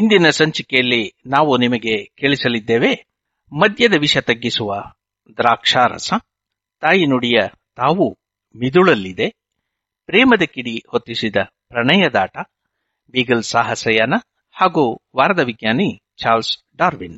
ಇಂದಿನ ಸಂಚಿಕೆಯಲ್ಲಿ ನಾವು ನಿಮಗೆ ಕೇಳಿಸಲಿದ್ದೇವೆ ಮದ್ಯದ ವಿಷ ತಗ್ಗಿಸುವ ದ್ರಾಕ್ಷಾರಸ ತಾಯಿ ನುಡಿಯ ತಾವು ಮಿದುಳಲ್ಲಿದೆ ಪ್ರೇಮದ ಕಿಡಿ ಹೊತ್ತಿಸಿದ ಪ್ರಣಯದಾಟ ಬೀಗಲ್ ಸಾಹಸಯಾನ ಹಾಗೂ ವಾರದ ವಿಜ್ಞಾನಿ ಚಾರ್ಲ್ಸ್ ಡಾರ್ವಿನ್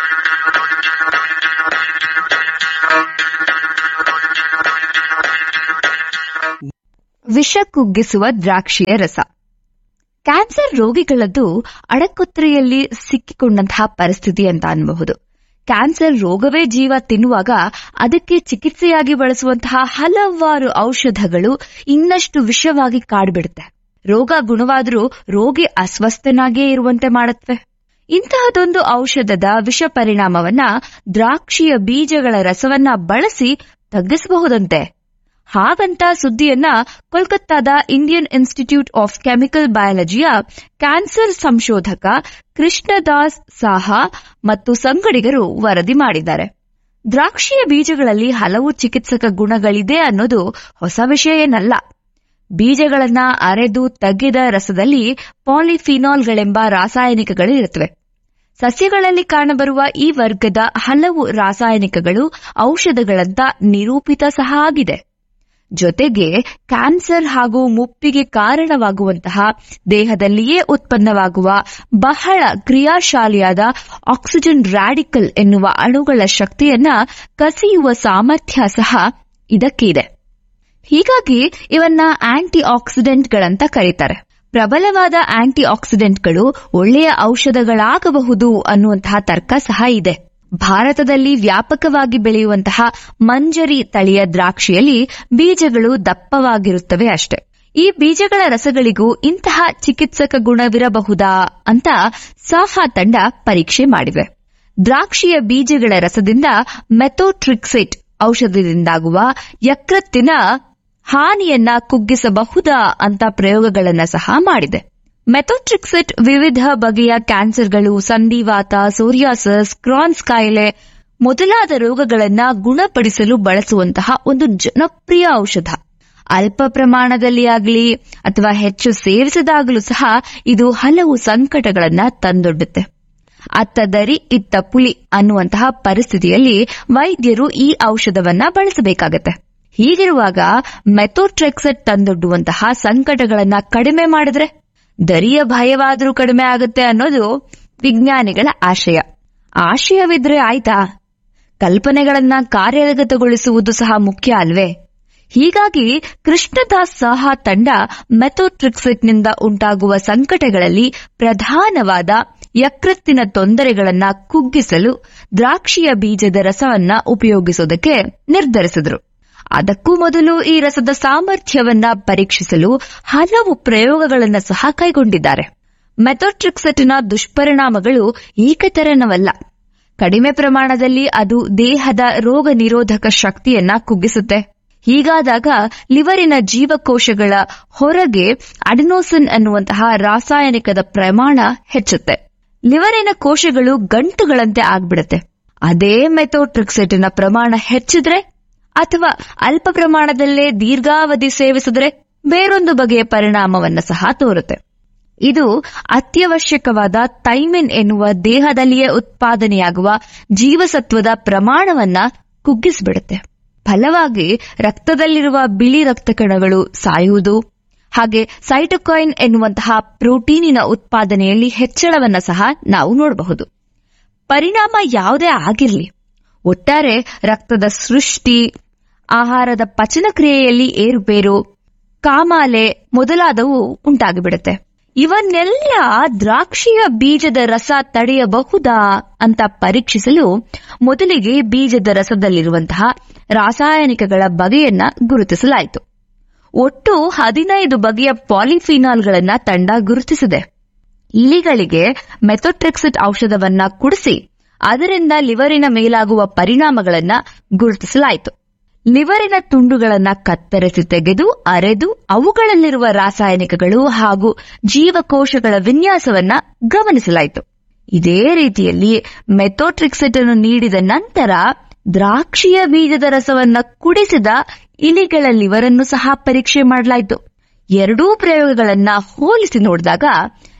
ವಿಷ ಕುಗ್ಗಿಸುವ ದ್ರಾಕ್ಷಿಯ ರಸ ಕ್ಯಾನ್ಸರ್ ರೋಗಿಗಳದ್ದು ಅಡಕೊತ್ತರೆಯಲ್ಲಿ ಸಿಕ್ಕಿಕೊಂಡಂತಹ ಪರಿಸ್ಥಿತಿ ಅಂತ ಅನ್ಬಹುದು ಕ್ಯಾನ್ಸರ್ ರೋಗವೇ ಜೀವ ತಿನ್ನುವಾಗ ಅದಕ್ಕೆ ಚಿಕಿತ್ಸೆಯಾಗಿ ಬಳಸುವಂತಹ ಹಲವಾರು ಔಷಧಗಳು ಇನ್ನಷ್ಟು ವಿಷವಾಗಿ ಕಾಡ್ಬಿಡುತ್ತೆ ರೋಗ ಗುಣವಾದರೂ ರೋಗಿ ಅಸ್ವಸ್ಥನಾಗೇ ಇರುವಂತೆ ಮಾಡುತ್ತವೆ ಇಂತಹದೊಂದು ಔಷಧದ ವಿಷ ಪರಿಣಾಮವನ್ನ ದ್ರಾಕ್ಷಿಯ ಬೀಜಗಳ ರಸವನ್ನ ಬಳಸಿ ತಗ್ಗಿಸಬಹುದಂತೆ ಹಾಗಂತ ಸುದ್ದಿಯನ್ನ ಕೋಲ್ಕತ್ತಾದ ಇಂಡಿಯನ್ ಇನ್ಸ್ಟಿಟ್ಯೂಟ್ ಆಫ್ ಕೆಮಿಕಲ್ ಬಯಾಲಜಿಯ ಕ್ಯಾನ್ಸರ್ ಸಂಶೋಧಕ ಕೃಷ್ಣದಾಸ್ ಸಾಹಾ ಮತ್ತು ಸಂಗಡಿಗರು ವರದಿ ಮಾಡಿದ್ದಾರೆ ದ್ರಾಕ್ಷಿಯ ಬೀಜಗಳಲ್ಲಿ ಹಲವು ಚಿಕಿತ್ಸಕ ಗುಣಗಳಿದೆ ಅನ್ನೋದು ಹೊಸ ವಿಷಯ ಏನಲ್ಲ ಬೀಜಗಳನ್ನ ಅರೆದು ತಗ್ಗಿದ ರಸದಲ್ಲಿ ಪಾಲಿಫಿನಾಲ್ಗಳೆಂಬ ರಾಸಾಯನಿಕಗಳಿರುತ್ತವೆ ಸಸ್ಯಗಳಲ್ಲಿ ಕಾಣಬರುವ ಈ ವರ್ಗದ ಹಲವು ರಾಸಾಯನಿಕಗಳು ಔಷಧಗಳಂತ ನಿರೂಪಿತ ಸಹ ಆಗಿದೆ ಜೊತೆಗೆ ಕ್ಯಾನ್ಸರ್ ಹಾಗೂ ಮುಪ್ಪಿಗೆ ಕಾರಣವಾಗುವಂತಹ ದೇಹದಲ್ಲಿಯೇ ಉತ್ಪನ್ನವಾಗುವ ಬಹಳ ಕ್ರಿಯಾಶಾಲಿಯಾದ ಆಕ್ಸಿಜನ್ ರ್ಯಾಡಿಕಲ್ ಎನ್ನುವ ಅಣುಗಳ ಶಕ್ತಿಯನ್ನ ಕಸಿಯುವ ಸಾಮರ್ಥ್ಯ ಸಹ ಇದಕ್ಕೆ ಇದೆ ಹೀಗಾಗಿ ಇವನ್ನ ಆಂಟಿ ಆಕ್ಸಿಡೆಂಟ್ಗಳಂತ ಕರೀತಾರೆ ಪ್ರಬಲವಾದ ಆಂಟಿ ಆಕ್ಸಿಡೆಂಟ್ಗಳು ಒಳ್ಳೆಯ ಔಷಧಗಳಾಗಬಹುದು ಅನ್ನುವಂತಹ ತರ್ಕ ಸಹ ಇದೆ ಭಾರತದಲ್ಲಿ ವ್ಯಾಪಕವಾಗಿ ಬೆಳೆಯುವಂತಹ ಮಂಜರಿ ತಳಿಯ ದ್ರಾಕ್ಷಿಯಲ್ಲಿ ಬೀಜಗಳು ದಪ್ಪವಾಗಿರುತ್ತವೆ ಅಷ್ಟೆ ಈ ಬೀಜಗಳ ರಸಗಳಿಗೂ ಇಂತಹ ಚಿಕಿತ್ಸಕ ಗುಣವಿರಬಹುದಾ ಅಂತ ಸಾಹಾ ತಂಡ ಪರೀಕ್ಷೆ ಮಾಡಿವೆ ದ್ರಾಕ್ಷಿಯ ಬೀಜಗಳ ರಸದಿಂದ ಮೆಥೋಟ್ರಿಕ್ಸೇಟ್ ಔಷಧದಿಂದಾಗುವ ಯಕೃತ್ತಿನ ಹಾನಿಯನ್ನ ಕುಗ್ಗಿಸಬಹುದಾ ಅಂತ ಪ್ರಯೋಗಗಳನ್ನ ಸಹ ಮಾಡಿದೆ ಮೆಥೋಟ್ರಿಕ್ಸೆಟ್ ವಿವಿಧ ಬಗೆಯ ಕ್ಯಾನ್ಸರ್ಗಳು ಸಂಧಿವಾತ ಸೋರಿಯಾಸಸ್ ಕ್ರಾನ್ಸ್ ಕಾಯಿಲೆ ಮೊದಲಾದ ರೋಗಗಳನ್ನ ಗುಣಪಡಿಸಲು ಬಳಸುವಂತಹ ಒಂದು ಜನಪ್ರಿಯ ಔಷಧ ಅಲ್ಪ ಪ್ರಮಾಣದಲ್ಲಿ ಆಗಲಿ ಅಥವಾ ಹೆಚ್ಚು ಸೇವಿಸದಾಗಲೂ ಸಹ ಇದು ಹಲವು ಸಂಕಟಗಳನ್ನ ತಂದೊಡ್ಡುತ್ತೆ ಅತ್ತ ದರಿ ಇತ್ತ ಪುಲಿ ಅನ್ನುವಂತಹ ಪರಿಸ್ಥಿತಿಯಲ್ಲಿ ವೈದ್ಯರು ಈ ಔಷಧವನ್ನ ಬಳಸಬೇಕಾಗತ್ತೆ ಹೀಗಿರುವಾಗ ಮೆಥೋಟ್ರೆಕ್ಸೆಟ್ ತಂದೊಡ್ಡುವಂತಹ ಸಂಕಟಗಳನ್ನ ಕಡಿಮೆ ಮಾಡಿದ್ರೆ ದರಿಯ ಭಯವಾದ್ರೂ ಕಡಿಮೆ ಆಗುತ್ತೆ ಅನ್ನೋದು ವಿಜ್ಞಾನಿಗಳ ಆಶಯ ಆಶಯವಿದ್ರೆ ಆಯ್ತಾ ಕಲ್ಪನೆಗಳನ್ನ ಕಾರ್ಯಗತಗೊಳಿಸುವುದು ಸಹ ಮುಖ್ಯ ಅಲ್ವೇ ಹೀಗಾಗಿ ಕೃಷ್ಣದಾಸ್ ಸಹ ತಂಡ ಮೆಥೋಟ್ರಿಕ್ಸೆಟ್ನಿಂದ ಉಂಟಾಗುವ ಸಂಕಟಗಳಲ್ಲಿ ಪ್ರಧಾನವಾದ ಯಕೃತ್ತಿನ ತೊಂದರೆಗಳನ್ನ ಕುಗ್ಗಿಸಲು ದ್ರಾಕ್ಷಿಯ ಬೀಜದ ರಸವನ್ನ ಉಪಯೋಗಿಸೋದಕ್ಕೆ ನಿರ್ಧರಿಸಿದ್ರು ಅದಕ್ಕೂ ಮೊದಲು ಈ ರಸದ ಸಾಮರ್ಥ್ಯವನ್ನ ಪರೀಕ್ಷಿಸಲು ಹಲವು ಪ್ರಯೋಗಗಳನ್ನು ಸಹ ಕೈಗೊಂಡಿದ್ದಾರೆ ಮೆಥೋಟ್ರಿಕ್ಸೆಟ್ನ ದುಷ್ಪರಿಣಾಮಗಳು ಏಕತೆರನವಲ್ಲ ಕಡಿಮೆ ಪ್ರಮಾಣದಲ್ಲಿ ಅದು ದೇಹದ ರೋಗ ನಿರೋಧಕ ಶಕ್ತಿಯನ್ನ ಕುಗ್ಗಿಸುತ್ತೆ ಹೀಗಾದಾಗ ಲಿವರಿನ ಜೀವಕೋಶಗಳ ಹೊರಗೆ ಅಡಿನೋಸಿನ್ ಅನ್ನುವಂತಹ ರಾಸಾಯನಿಕದ ಪ್ರಮಾಣ ಹೆಚ್ಚುತ್ತೆ ಲಿವರಿನ ಕೋಶಗಳು ಗಂಟುಗಳಂತೆ ಆಗ್ಬಿಡುತ್ತೆ ಅದೇ ಮೆಥೋಟ್ರಿಕ್ಸೆಟ್ನ ಪ್ರಮಾಣ ಹೆಚ್ಚಿದ್ರೆ ಅಥವಾ ಅಲ್ಪ ಪ್ರಮಾಣದಲ್ಲೇ ದೀರ್ಘಾವಧಿ ಸೇವಿಸಿದ್ರೆ ಬೇರೊಂದು ಬಗೆಯ ಪರಿಣಾಮವನ್ನು ಸಹ ತೋರುತ್ತೆ ಇದು ಅತ್ಯವಶ್ಯಕವಾದ ಥೈಮಿನ್ ಎನ್ನುವ ದೇಹದಲ್ಲಿಯೇ ಉತ್ಪಾದನೆಯಾಗುವ ಜೀವಸತ್ವದ ಪ್ರಮಾಣವನ್ನ ಕುಗ್ಗಿಸಿಬಿಡುತ್ತೆ ಫಲವಾಗಿ ರಕ್ತದಲ್ಲಿರುವ ಬಿಳಿ ರಕ್ತ ಕಣಗಳು ಸಾಯುವುದು ಹಾಗೆ ಸೈಟೋಕಾಯಿನ್ ಎನ್ನುವಂತಹ ಪ್ರೋಟೀನಿನ ಉತ್ಪಾದನೆಯಲ್ಲಿ ಹೆಚ್ಚಳವನ್ನ ಸಹ ನಾವು ನೋಡಬಹುದು ಪರಿಣಾಮ ಯಾವುದೇ ಆಗಿರಲಿ ಒಟ್ಟಾರೆ ರಕ್ತದ ಸೃಷ್ಟಿ ಆಹಾರದ ಪಚನ ಕ್ರಿಯೆಯಲ್ಲಿ ಏರುಪೇರು ಕಾಮಾಲೆ ಮೊದಲಾದವು ಉಂಟಾಗಿಬಿಡುತ್ತೆ ಇವನ್ನೆಲ್ಲ ದ್ರಾಕ್ಷಿಯ ಬೀಜದ ರಸ ತಡೆಯಬಹುದಾ ಅಂತ ಪರೀಕ್ಷಿಸಲು ಮೊದಲಿಗೆ ಬೀಜದ ರಸದಲ್ಲಿರುವಂತಹ ರಾಸಾಯನಿಕಗಳ ಬಗೆಯನ್ನ ಗುರುತಿಸಲಾಯಿತು ಒಟ್ಟು ಹದಿನೈದು ಬಗೆಯ ಪಾಲಿಫಿನಾಲ್ಗಳನ್ನ ತಂಡ ಗುರುತಿಸಿದೆ ಇಲಿಗಳಿಗೆ ಮೆಥೋಟ್ರೆಕ್ಸಿಟ್ ಔಷಧವನ್ನ ಕುಡಿಸಿ ಅದರಿಂದ ಲಿವರಿನ ಮೇಲಾಗುವ ಪರಿಣಾಮಗಳನ್ನ ಗುರುತಿಸಲಾಯಿತು ಲಿವರಿನ ತುಂಡುಗಳನ್ನ ಕತ್ತರಿಸಿ ತೆಗೆದು ಅರೆದು ಅವುಗಳಲ್ಲಿರುವ ರಾಸಾಯನಿಕಗಳು ಹಾಗೂ ಜೀವಕೋಶಗಳ ವಿನ್ಯಾಸವನ್ನ ಗಮನಿಸಲಾಯಿತು ಇದೇ ರೀತಿಯಲ್ಲಿ ಮೆಥೋಟ್ರಿಕ್ಸೆಟ್ ಅನ್ನು ನೀಡಿದ ನಂತರ ದ್ರಾಕ್ಷಿಯ ಬೀಜದ ರಸವನ್ನ ಕುಡಿಸಿದ ಇಲಿಗಳ ಲಿವರನ್ನು ಸಹ ಪರೀಕ್ಷೆ ಮಾಡಲಾಯಿತು ಎರಡೂ ಪ್ರಯೋಗಗಳನ್ನ ಹೋಲಿಸಿ ನೋಡಿದಾಗ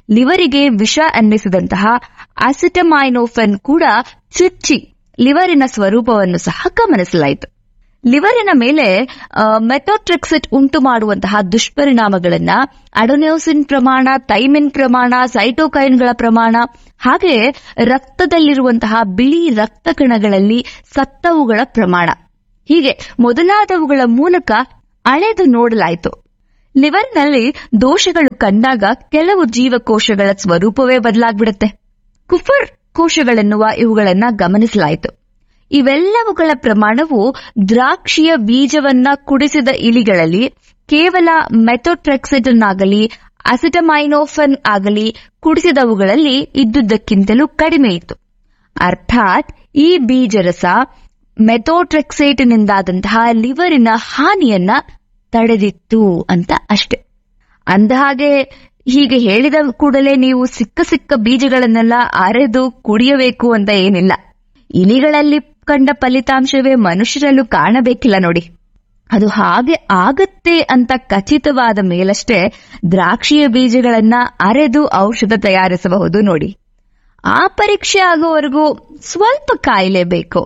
ಲಿವರಿಗೆ ವಿಷ ಅನ್ನಿಸಿದಂತಹ ಅಸಿಟಮೈನೋಫೆನ್ ಕೂಡ ಚುಚ್ಚಿ ಲಿವರಿನ ಸ್ವರೂಪವನ್ನು ಸಹ ಗಮನಿಸಲಾಯಿತು ಲಿವರಿನ ಮೇಲೆ ಮೆಥೋಟ್ರಿಕ್ಸಿಟ್ ಉಂಟು ಮಾಡುವಂತಹ ದುಷ್ಪರಿಣಾಮಗಳನ್ನ ಅಡೊನೋಸಿನ್ ಪ್ರಮಾಣ ಥೈಮಿನ್ ಪ್ರಮಾಣ ಸೈಟೋಕೈನ್ಗಳ ಪ್ರಮಾಣ ಹಾಗೆ ರಕ್ತದಲ್ಲಿರುವಂತಹ ಬಿಳಿ ರಕ್ತ ಕಣಗಳಲ್ಲಿ ಸತ್ತವುಗಳ ಪ್ರಮಾಣ ಹೀಗೆ ಮೊದಲಾದವುಗಳ ಮೂಲಕ ಅಳೆದು ನೋಡಲಾಯಿತು ಲಿವರ್ನಲ್ಲಿ ದೋಷಗಳು ಕಂಡಾಗ ಕೆಲವು ಜೀವಕೋಶಗಳ ಸ್ವರೂಪವೇ ಬದಲಾಗ್ಬಿಡುತ್ತೆ ಕುಫರ್ ಕೋಶಗಳೆನ್ನುವ ಇವುಗಳನ್ನ ಗಮನಿಸಲಾಯಿತು ಇವೆಲ್ಲವುಗಳ ಪ್ರಮಾಣವು ದ್ರಾಕ್ಷಿಯ ಬೀಜವನ್ನ ಕುಡಿಸಿದ ಇಲಿಗಳಲ್ಲಿ ಕೇವಲ ಮೆಥೋಟ್ರೆಕ್ಸಿಟನ್ ಆಗಲಿ ಅಸಿಟಮೈನೋಫನ್ ಆಗಲಿ ಕುಡಿಸಿದವುಗಳಲ್ಲಿ ಇದ್ದುದಕ್ಕಿಂತಲೂ ಕಡಿಮೆ ಇತ್ತು ಅರ್ಥಾತ್ ಈ ಬೀಜರಸ ಮೆಥೋಟ್ರೆಕ್ಸೇಟ್ನಿಂದಾದಂತಹ ಲಿವರಿನ ಹಾನಿಯನ್ನ ತಡೆದಿತ್ತು ಅಂತ ಅಷ್ಟೆ ಅಂದಹಾಗೆ ಹೀಗೆ ಹೇಳಿದ ಕೂಡಲೇ ನೀವು ಸಿಕ್ಕ ಸಿಕ್ಕ ಬೀಜಗಳನ್ನೆಲ್ಲ ಅರೆದು ಕುಡಿಯಬೇಕು ಅಂತ ಏನಿಲ್ಲ ಇಲಿಗಳಲ್ಲಿ ಕಂಡ ಫಲಿತಾಂಶವೇ ಮನುಷ್ಯರಲ್ಲೂ ಕಾಣಬೇಕಿಲ್ಲ ನೋಡಿ ಅದು ಹಾಗೆ ಆಗತ್ತೆ ಅಂತ ಖಚಿತವಾದ ಮೇಲಷ್ಟೇ ದ್ರಾಕ್ಷಿಯ ಬೀಜಗಳನ್ನ ಅರೆದು ಔಷಧ ತಯಾರಿಸಬಹುದು ನೋಡಿ ಆ ಪರೀಕ್ಷೆ ಆಗುವವರೆಗೂ ಸ್ವಲ್ಪ ಕಾಯಲೇಬೇಕು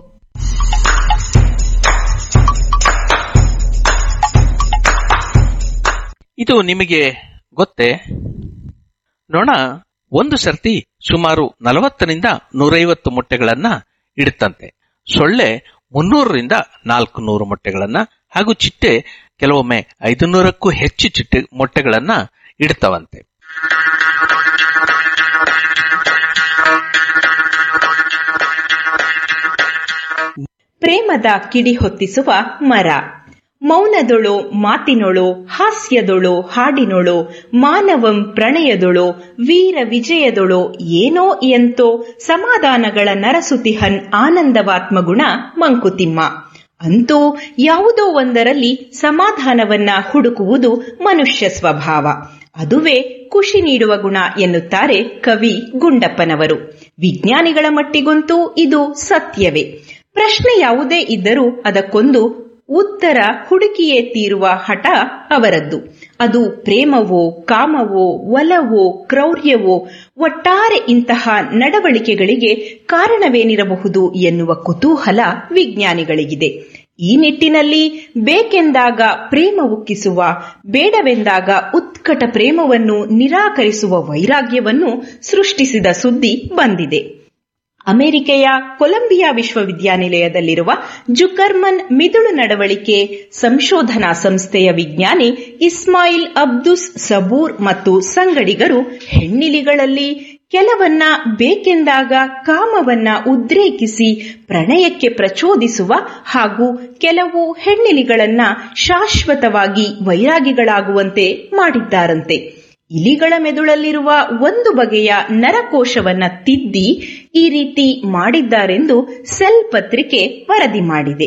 ಇದು ನಿಮಗೆ ಗೊತ್ತೇ ನೊಣ ಒಂದು ಸರ್ತಿ ಸುಮಾರು ನಲವತ್ತರಿಂದ ನೂರೈವತ್ತು ಮೊಟ್ಟೆಗಳನ್ನ ಇಡುತ್ತಂತೆ ಸೊಳ್ಳೆ ಮುನ್ನೂರರಿಂದ ನಾಲ್ಕು ನೂರು ಮೊಟ್ಟೆಗಳನ್ನ ಹಾಗೂ ಚಿಟ್ಟೆ ಕೆಲವೊಮ್ಮೆ ಐದು ನೂರಕ್ಕೂ ಹೆಚ್ಚು ಚಿಟ್ಟೆ ಮೊಟ್ಟೆಗಳನ್ನ ಇಡ್ತವಂತೆ ಪ್ರೇಮದ ಕಿಡಿ ಹೊತ್ತಿಸುವ ಮರ ಮೌನದೊಳು ಮಾತಿನೊಳು ಹಾಸ್ಯದೊಳು ಹಾಡಿನೊಳು ಮಾನವಂ ಪ್ರಣಯದೊಳು ವೀರ ವಿಜಯದೊಳು ಏನೋ ಎಂತೋ ಸಮಾಧಾನಗಳ ನರಸುತಿಹನ್ ಆನಂದವಾತ್ಮಗುಣ ಮಂಕುತಿಮ್ಮ ಅಂತೂ ಯಾವುದೋ ಒಂದರಲ್ಲಿ ಸಮಾಧಾನವನ್ನ ಹುಡುಕುವುದು ಮನುಷ್ಯ ಸ್ವಭಾವ ಅದುವೇ ಖುಷಿ ನೀಡುವ ಗುಣ ಎನ್ನುತ್ತಾರೆ ಕವಿ ಗುಂಡಪ್ಪನವರು ವಿಜ್ಞಾನಿಗಳ ಮಟ್ಟಿಗಂತೂ ಇದು ಸತ್ಯವೇ ಪ್ರಶ್ನೆ ಯಾವುದೇ ಇದ್ದರೂ ಅದಕ್ಕೊಂದು ಉತ್ತರ ಹುಡುಕಿಯೇ ತೀರುವ ಹಠ ಅವರದ್ದು ಅದು ಪ್ರೇಮವೋ ಕಾಮವೋ ಒಲವೋ ಕ್ರೌರ್ಯವೋ ಒಟ್ಟಾರೆ ಇಂತಹ ನಡವಳಿಕೆಗಳಿಗೆ ಕಾರಣವೇನಿರಬಹುದು ಎನ್ನುವ ಕುತೂಹಲ ವಿಜ್ಞಾನಿಗಳಿಗಿದೆ ಈ ನಿಟ್ಟಿನಲ್ಲಿ ಬೇಕೆಂದಾಗ ಪ್ರೇಮ ಉಕ್ಕಿಸುವ ಬೇಡವೆಂದಾಗ ಉತ್ಕಟ ಪ್ರೇಮವನ್ನು ನಿರಾಕರಿಸುವ ವೈರಾಗ್ಯವನ್ನು ಸೃಷ್ಟಿಸಿದ ಸುದ್ದಿ ಬಂದಿದೆ ಅಮೆರಿಕೆಯ ಕೊಲಂಬಿಯಾ ವಿಶ್ವವಿದ್ಯಾನಿಲಯದಲ್ಲಿರುವ ಜುಕರ್ಮನ್ ಮಿದುಳು ನಡವಳಿಕೆ ಸಂಶೋಧನಾ ಸಂಸ್ಥೆಯ ವಿಜ್ಞಾನಿ ಇಸ್ಮಾಯಿಲ್ ಅಬ್ದುಸ್ ಸಬೂರ್ ಮತ್ತು ಸಂಗಡಿಗರು ಹೆಣ್ಣಿಲಿಗಳಲ್ಲಿ ಕೆಲವನ್ನ ಬೇಕೆಂದಾಗ ಕಾಮವನ್ನ ಉದ್ರೇಕಿಸಿ ಪ್ರಣಯಕ್ಕೆ ಪ್ರಚೋದಿಸುವ ಹಾಗೂ ಕೆಲವು ಹೆಣ್ಣಿಲಿಗಳನ್ನ ಶಾಶ್ವತವಾಗಿ ವೈರಾಗಿಗಳಾಗುವಂತೆ ಮಾಡಿದ್ದಾರಂತೆ ಇಲಿಗಳ ಮೆದುಳಲ್ಲಿರುವ ಒಂದು ಬಗೆಯ ನರಕೋಶವನ್ನ ತಿದ್ದಿ ಈ ರೀತಿ ಮಾಡಿದ್ದಾರೆಂದು ಸೆಲ್ ಪತ್ರಿಕೆ ವರದಿ ಮಾಡಿದೆ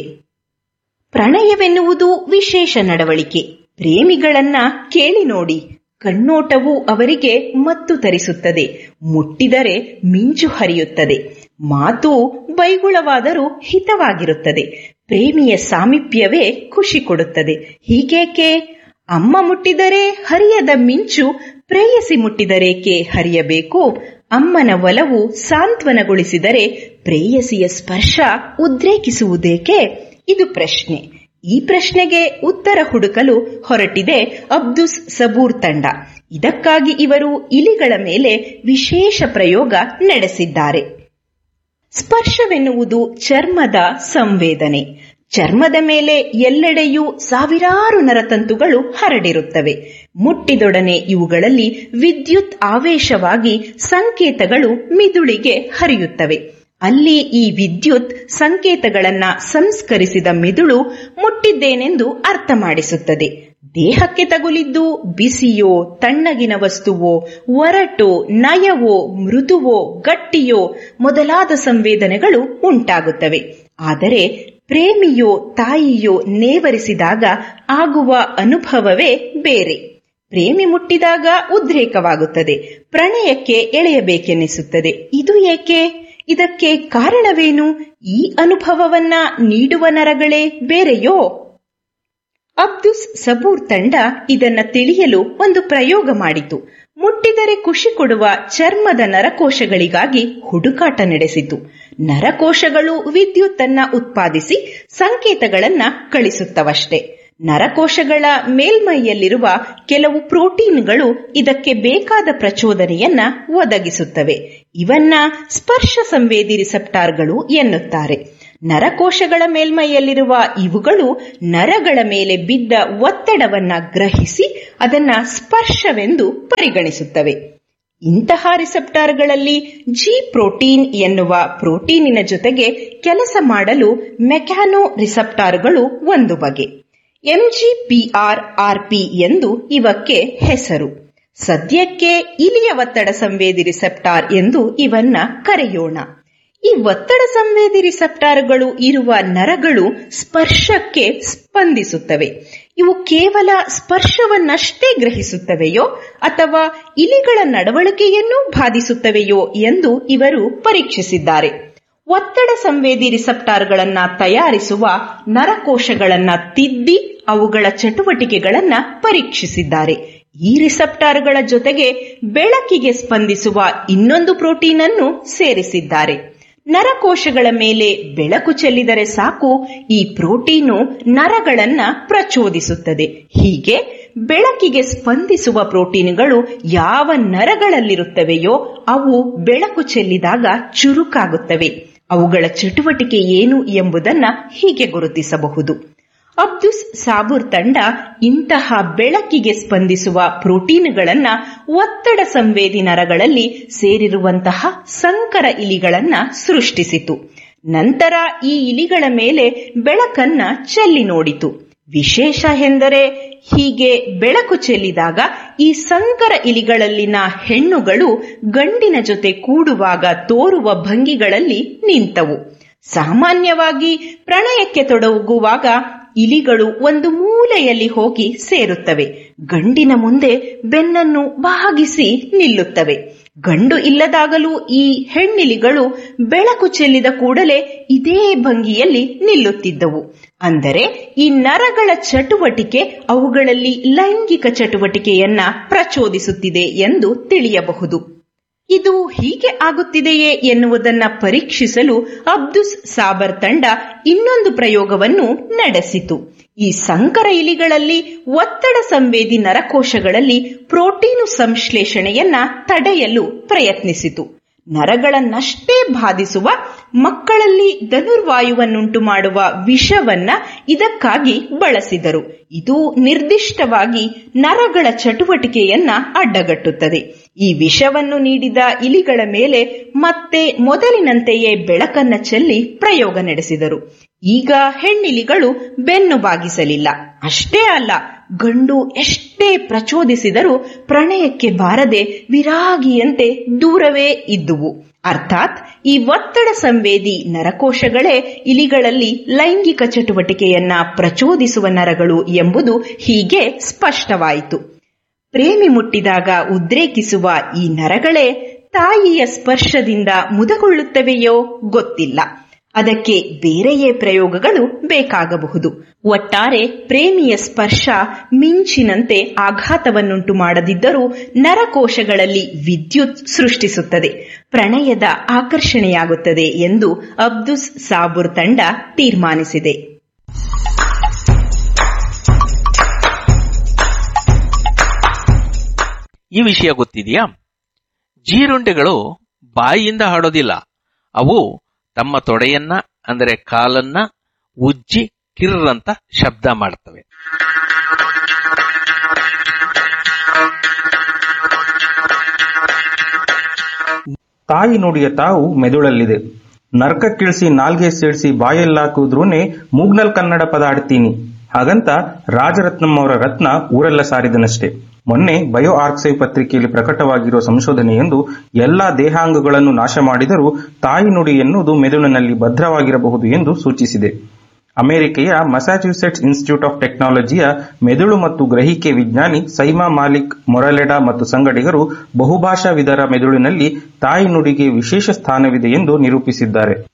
ಪ್ರಣಯವೆನ್ನುವುದು ವಿಶೇಷ ನಡವಳಿಕೆ ಪ್ರೇಮಿಗಳನ್ನ ಕೇಳಿ ನೋಡಿ ಕಣ್ಣೋಟವು ಅವರಿಗೆ ಮತ್ತು ತರಿಸುತ್ತದೆ ಮುಟ್ಟಿದರೆ ಮಿಂಚು ಹರಿಯುತ್ತದೆ ಮಾತು ಬೈಗುಳವಾದರೂ ಹಿತವಾಗಿರುತ್ತದೆ ಪ್ರೇಮಿಯ ಸಾಮೀಪ್ಯವೇ ಖುಷಿ ಕೊಡುತ್ತದೆ ಹೀಗೇಕೆ ಅಮ್ಮ ಮುಟ್ಟಿದರೆ ಹರಿಯದ ಮಿಂಚು ಪ್ರೇಯಸಿ ಮುಟ್ಟಿದರೇಕೆ ಹರಿಯಬೇಕು ಅಮ್ಮನ ಒಲವು ಸಾಂತ್ವನಗೊಳಿಸಿದರೆ ಪ್ರೇಯಸಿಯ ಸ್ಪರ್ಶ ಉದ್ರೇಕಿಸುವುದೇಕೆ ಇದು ಪ್ರಶ್ನೆ ಈ ಪ್ರಶ್ನೆಗೆ ಉತ್ತರ ಹುಡುಕಲು ಹೊರಟಿದೆ ಅಬ್ದುಸ್ ಸಬೂರ್ ತಂಡ ಇದಕ್ಕಾಗಿ ಇವರು ಇಲಿಗಳ ಮೇಲೆ ವಿಶೇಷ ಪ್ರಯೋಗ ನಡೆಸಿದ್ದಾರೆ ಸ್ಪರ್ಶವೆನ್ನುವುದು ಚರ್ಮದ ಸಂವೇದನೆ ಚರ್ಮದ ಮೇಲೆ ಎಲ್ಲೆಡೆಯೂ ಸಾವಿರಾರು ನರತಂತುಗಳು ಹರಡಿರುತ್ತವೆ ಮುಟ್ಟಿದೊಡನೆ ಇವುಗಳಲ್ಲಿ ವಿದ್ಯುತ್ ಆವೇಶವಾಗಿ ಸಂಕೇತಗಳು ಮಿದುಳಿಗೆ ಹರಿಯುತ್ತವೆ ಅಲ್ಲಿ ಈ ವಿದ್ಯುತ್ ಸಂಕೇತಗಳನ್ನ ಸಂಸ್ಕರಿಸಿದ ಮಿದುಳು ಮುಟ್ಟಿದ್ದೇನೆಂದು ಅರ್ಥ ಮಾಡಿಸುತ್ತದೆ ದೇಹಕ್ಕೆ ತಗುಲಿದ್ದು ಬಿಸಿಯೋ ತಣ್ಣಗಿನ ವಸ್ತುವೋ ಒರಟೋ ನಯವೋ ಮೃದುವೋ ಗಟ್ಟಿಯೋ ಮೊದಲಾದ ಸಂವೇದನೆಗಳು ಉಂಟಾಗುತ್ತವೆ ಆದರೆ ಪ್ರೇಮಿಯೋ ತಾಯಿಯೋ ನೇವರಿಸಿದಾಗ ಆಗುವ ಅನುಭವವೇ ಬೇರೆ ಪ್ರೇಮಿ ಮುಟ್ಟಿದಾಗ ಉದ್ರೇಕವಾಗುತ್ತದೆ ಪ್ರಣಯಕ್ಕೆ ಎಳೆಯಬೇಕೆನ್ನಿಸುತ್ತದೆ ಇದು ಏಕೆ ಇದಕ್ಕೆ ಕಾರಣವೇನು ಈ ಅನುಭವವನ್ನ ನೀಡುವ ನರಗಳೇ ಬೇರೆಯೋ ಅಬ್ದುಸ್ ಸಬೂರ್ ತಂಡ ಇದನ್ನ ತಿಳಿಯಲು ಒಂದು ಪ್ರಯೋಗ ಮಾಡಿತು ಮುಟ್ಟಿದರೆ ಖುಷಿ ಕೊಡುವ ಚರ್ಮದ ನರಕೋಶಗಳಿಗಾಗಿ ಹುಡುಕಾಟ ನಡೆಸಿತು ನರಕೋಶಗಳು ವಿದ್ಯುತ್ತನ್ನ ಉತ್ಪಾದಿಸಿ ಸಂಕೇತಗಳನ್ನ ಕಳಿಸುತ್ತವಷ್ಟೇ ನರಕೋಶಗಳ ಮೇಲ್ಮೈಯಲ್ಲಿರುವ ಕೆಲವು ಪ್ರೋಟೀನ್ಗಳು ಇದಕ್ಕೆ ಬೇಕಾದ ಪ್ರಚೋದನೆಯನ್ನ ಒದಗಿಸುತ್ತವೆ ಇವನ್ನ ಸ್ಪರ್ಶ ಸಂವೇದಿ ರಿಸೆಪ್ಟಾರ್ಗಳು ಎನ್ನುತ್ತಾರೆ ನರಕೋಶಗಳ ಮೇಲ್ಮೈಯಲ್ಲಿರುವ ಇವುಗಳು ನರಗಳ ಮೇಲೆ ಬಿದ್ದ ಒತ್ತಡವನ್ನ ಗ್ರಹಿಸಿ ಅದನ್ನ ಸ್ಪರ್ಶವೆಂದು ಪರಿಗಣಿಸುತ್ತವೆ ಇಂತಹ ರಿಸೆಪ್ಟಾರ್ಗಳಲ್ಲಿ ಜಿ ಪ್ರೋಟೀನ್ ಎನ್ನುವ ಪ್ರೋಟೀನಿನ ಜೊತೆಗೆ ಕೆಲಸ ಮಾಡಲು ಮೆಕ್ಯಾನೋ ರಿಸೆಪ್ಟಾರ್ಗಳು ಒಂದು ಬಗೆ ಎಂಜಿಪಿಆರ್ ಆರ್ಪಿ ಎಂದು ಇವಕ್ಕೆ ಹೆಸರು ಸದ್ಯಕ್ಕೆ ಇಲಿಯ ಒತ್ತಡ ಸಂವೇದಿ ರಿಸೆಪ್ಟಾರ್ ಎಂದು ಇವನ್ನ ಕರೆಯೋಣ ಈ ಒತ್ತಡ ಸಂವೇದಿ ರಿಸೆಪ್ಟಾರ್ಗಳು ಇರುವ ನರಗಳು ಸ್ಪರ್ಶಕ್ಕೆ ಸ್ಪಂದಿಸುತ್ತವೆ ಇವು ಕೇವಲ ಸ್ಪರ್ಶವನ್ನಷ್ಟೇ ಗ್ರಹಿಸುತ್ತವೆಯೋ ಅಥವಾ ಇಲಿಗಳ ನಡವಳಿಕೆಯನ್ನೂ ಬಾಧಿಸುತ್ತವೆಯೋ ಎಂದು ಇವರು ಪರೀಕ್ಷಿಸಿದ್ದಾರೆ ಒತ್ತಡ ಸಂವೇದಿ ರಿಸೆಪ್ಟಾರ್ಗಳನ್ನ ತಯಾರಿಸುವ ನರಕೋಶಗಳನ್ನ ತಿದ್ದಿ ಅವುಗಳ ಚಟುವಟಿಕೆಗಳನ್ನ ಪರೀಕ್ಷಿಸಿದ್ದಾರೆ ಈ ರಿಸೆಪ್ಟಾರ್ಗಳ ಜೊತೆಗೆ ಬೆಳಕಿಗೆ ಸ್ಪಂದಿಸುವ ಇನ್ನೊಂದು ಪ್ರೋಟೀನ್ ಅನ್ನು ಸೇರಿಸಿದ್ದಾರೆ ನರಕೋಶಗಳ ಮೇಲೆ ಬೆಳಕು ಚೆಲ್ಲಿದರೆ ಸಾಕು ಈ ಪ್ರೋಟೀನು ನರಗಳನ್ನ ಪ್ರಚೋದಿಸುತ್ತದೆ ಹೀಗೆ ಬೆಳಕಿಗೆ ಸ್ಪಂದಿಸುವ ಪ್ರೋಟೀನ್ಗಳು ಯಾವ ನರಗಳಲ್ಲಿರುತ್ತವೆಯೋ ಅವು ಬೆಳಕು ಚೆಲ್ಲಿದಾಗ ಚುರುಕಾಗುತ್ತವೆ ಅವುಗಳ ಚಟುವಟಿಕೆ ಏನು ಎಂಬುದನ್ನ ಹೀಗೆ ಗುರುತಿಸಬಹುದು ಅಬ್ದುಸ್ ಸಾಬೂರ್ ತಂಡ ಇಂತಹ ಬೆಳಕಿಗೆ ಸ್ಪಂದಿಸುವ ಪ್ರೋಟೀನ್ಗಳನ್ನ ಒತ್ತಡ ಸಂವೇದಿ ನರಗಳಲ್ಲಿ ಸೇರಿರುವಂತಹ ಸಂಕರ ಇಲಿಗಳನ್ನ ಸೃಷ್ಟಿಸಿತು ನಂತರ ಈ ಇಲಿಗಳ ಮೇಲೆ ಬೆಳಕನ್ನ ಚೆಲ್ಲಿ ನೋಡಿತು ವಿಶೇಷ ಎಂದರೆ ಹೀಗೆ ಬೆಳಕು ಚೆಲ್ಲಿದಾಗ ಈ ಸಂಕರ ಇಲಿಗಳಲ್ಲಿನ ಹೆಣ್ಣುಗಳು ಗಂಡಿನ ಜೊತೆ ಕೂಡುವಾಗ ತೋರುವ ಭಂಗಿಗಳಲ್ಲಿ ನಿಂತವು ಸಾಮಾನ್ಯವಾಗಿ ಪ್ರಣಯಕ್ಕೆ ತೊಡಗುವಾಗ ಇಲಿಗಳು ಒಂದು ಮೂಲೆಯಲ್ಲಿ ಹೋಗಿ ಸೇರುತ್ತವೆ ಗಂಡಿನ ಮುಂದೆ ಬೆನ್ನನ್ನು ಬಾಗಿಸಿ ನಿಲ್ಲುತ್ತವೆ ಗಂಡು ಇಲ್ಲದಾಗಲೂ ಈ ಹೆಣ್ಣಿಲಿಗಳು ಬೆಳಕು ಚೆಲ್ಲಿದ ಕೂಡಲೇ ಇದೇ ಭಂಗಿಯಲ್ಲಿ ನಿಲ್ಲುತ್ತಿದ್ದವು ಅಂದರೆ ಈ ನರಗಳ ಚಟುವಟಿಕೆ ಅವುಗಳಲ್ಲಿ ಲೈಂಗಿಕ ಚಟುವಟಿಕೆಯನ್ನ ಪ್ರಚೋದಿಸುತ್ತಿದೆ ಎಂದು ತಿಳಿಯಬಹುದು ಇದು ಹೀಗೆ ಆಗುತ್ತಿದೆಯೇ ಎನ್ನುವುದನ್ನ ಪರೀಕ್ಷಿಸಲು ಅಬ್ದುಸ್ ಸಾಬರ್ ತಂಡ ಇನ್ನೊಂದು ಪ್ರಯೋಗವನ್ನು ನಡೆಸಿತು ಈ ಸಂಕರ ಇಲಿಗಳಲ್ಲಿ ಒತ್ತಡ ಸಂವೇದಿ ನರಕೋಶಗಳಲ್ಲಿ ಪ್ರೋಟೀನು ಸಂಶ್ಲೇಷಣೆಯನ್ನ ತಡೆಯಲು ಪ್ರಯತ್ನಿಸಿತು ನರಗಳನ್ನಷ್ಟೇ ಬಾಧಿಸುವ ಮಕ್ಕಳಲ್ಲಿ ಧನುರ್ವಾಯುವನ್ನುಂಟು ಮಾಡುವ ವಿಷವನ್ನ ಇದಕ್ಕಾಗಿ ಬಳಸಿದರು ಇದು ನಿರ್ದಿಷ್ಟವಾಗಿ ನರಗಳ ಚಟುವಟಿಕೆಯನ್ನ ಅಡ್ಡಗಟ್ಟುತ್ತದೆ ಈ ವಿಷವನ್ನು ನೀಡಿದ ಇಲಿಗಳ ಮೇಲೆ ಮತ್ತೆ ಮೊದಲಿನಂತೆಯೇ ಬೆಳಕನ್ನ ಚೆಲ್ಲಿ ಪ್ರಯೋಗ ನಡೆಸಿದರು ಈಗ ಹೆಣ್ಣಿಲಿಗಳು ಬೆನ್ನು ಬಾಗಿಸಲಿಲ್ಲ ಅಷ್ಟೇ ಅಲ್ಲ ಗಂಡು ಎಷ್ಟೇ ಪ್ರಚೋದಿಸಿದರೂ ಪ್ರಣಯಕ್ಕೆ ಬಾರದೆ ವಿರಾಗಿಯಂತೆ ದೂರವೇ ಇದ್ದುವು ಅರ್ಥಾತ್ ಈ ಒತ್ತಡ ಸಂವೇದಿ ನರಕೋಶಗಳೇ ಇಲಿಗಳಲ್ಲಿ ಲೈಂಗಿಕ ಚಟುವಟಿಕೆಯನ್ನ ಪ್ರಚೋದಿಸುವ ನರಗಳು ಎಂಬುದು ಹೀಗೆ ಸ್ಪಷ್ಟವಾಯಿತು ಪ್ರೇಮಿ ಮುಟ್ಟಿದಾಗ ಉದ್ರೇಕಿಸುವ ಈ ನರಗಳೇ ತಾಯಿಯ ಸ್ಪರ್ಶದಿಂದ ಮುದಗೊಳ್ಳುತ್ತವೆಯೋ ಗೊತ್ತಿಲ್ಲ ಅದಕ್ಕೆ ಬೇರೆಯೇ ಪ್ರಯೋಗಗಳು ಬೇಕಾಗಬಹುದು ಒಟ್ಟಾರೆ ಪ್ರೇಮಿಯ ಸ್ಪರ್ಶ ಮಿಂಚಿನಂತೆ ಆಘಾತವನ್ನುಂಟು ಮಾಡದಿದ್ದರೂ ನರಕೋಶಗಳಲ್ಲಿ ವಿದ್ಯುತ್ ಸೃಷ್ಟಿಸುತ್ತದೆ ಪ್ರಣಯದ ಆಕರ್ಷಣೆಯಾಗುತ್ತದೆ ಎಂದು ಅಬ್ದುಸ್ ಸಾಬುರ್ ತಂಡ ತೀರ್ಮಾನಿಸಿದೆ ಈ ವಿಷಯ ಗೊತ್ತಿದೆಯಾ ಜೀರುಂಡೆಗಳು ಬಾಯಿಯಿಂದ ಹಾಡೋದಿಲ್ಲ ಅವು ತಮ್ಮ ತೊಡೆಯನ್ನ ಅಂದರೆ ಕಾಲನ್ನ ಉಜ್ಜಿ ಕಿರ್ರಂತ ಶಬ್ದ ಮಾಡ್ತವೆ ತಾಯಿ ನುಡಿಯ ತಾವು ಮೆದುಳಲ್ಲಿದೆ ನರ್ಕಕ್ಕಿಳಿಸಿ ನಾಲ್ಗೆ ಸೇರಿಸಿ ಬಾಯಲ್ಲಾಕುದ್ರೂನೆ ಮೂಗ್ನಲ್ ಕನ್ನಡ ಪದ ಆಡ್ತೀನಿ ಹಾಗಂತ ರಾಜರತ್ನಂ ಅವರ ರತ್ನ ಊರೆಲ್ಲ ಸಾರಿದನಷ್ಟೇ ಮೊನ್ನೆ ಬಯೋ ಆರ್ಕ್ಸೈವ್ ಪತ್ರಿಕೆಯಲ್ಲಿ ಪ್ರಕಟವಾಗಿರುವ ಸಂಶೋಧನೆಯೊಂದು ಎಲ್ಲಾ ದೇಹಾಂಗಗಳನ್ನು ನಾಶ ಮಾಡಿದರೂ ತಾಯಿ ನುಡಿ ಎನ್ನುವುದು ಮೆದುಳಿನಲ್ಲಿ ಭದ್ರವಾಗಿರಬಹುದು ಎಂದು ಸೂಚಿಸಿದೆ ಅಮೆರಿಕೆಯ ಮಸಾಚ್ಯೂಸೆಟ್ಸ್ ಇನ್ಸ್ಟಿಟ್ಯೂಟ್ ಆಫ್ ಟೆಕ್ನಾಲಜಿಯ ಮೆದುಳು ಮತ್ತು ಗ್ರಹಿಕೆ ವಿಜ್ಞಾನಿ ಸೈಮಾ ಮಾಲಿಕ್ ಮೊರಲೆಡಾ ಮತ್ತು ಸಂಗಡಿಗರು ಬಹುಭಾಷಾವಿದರ ಮೆದುಳಿನಲ್ಲಿ ತಾಯಿ ನುಡಿಗೆ ವಿಶೇಷ ಸ್ಥಾನವಿದೆ ಎಂದು ನಿರೂಪಿಸಿದ್ದಾರೆ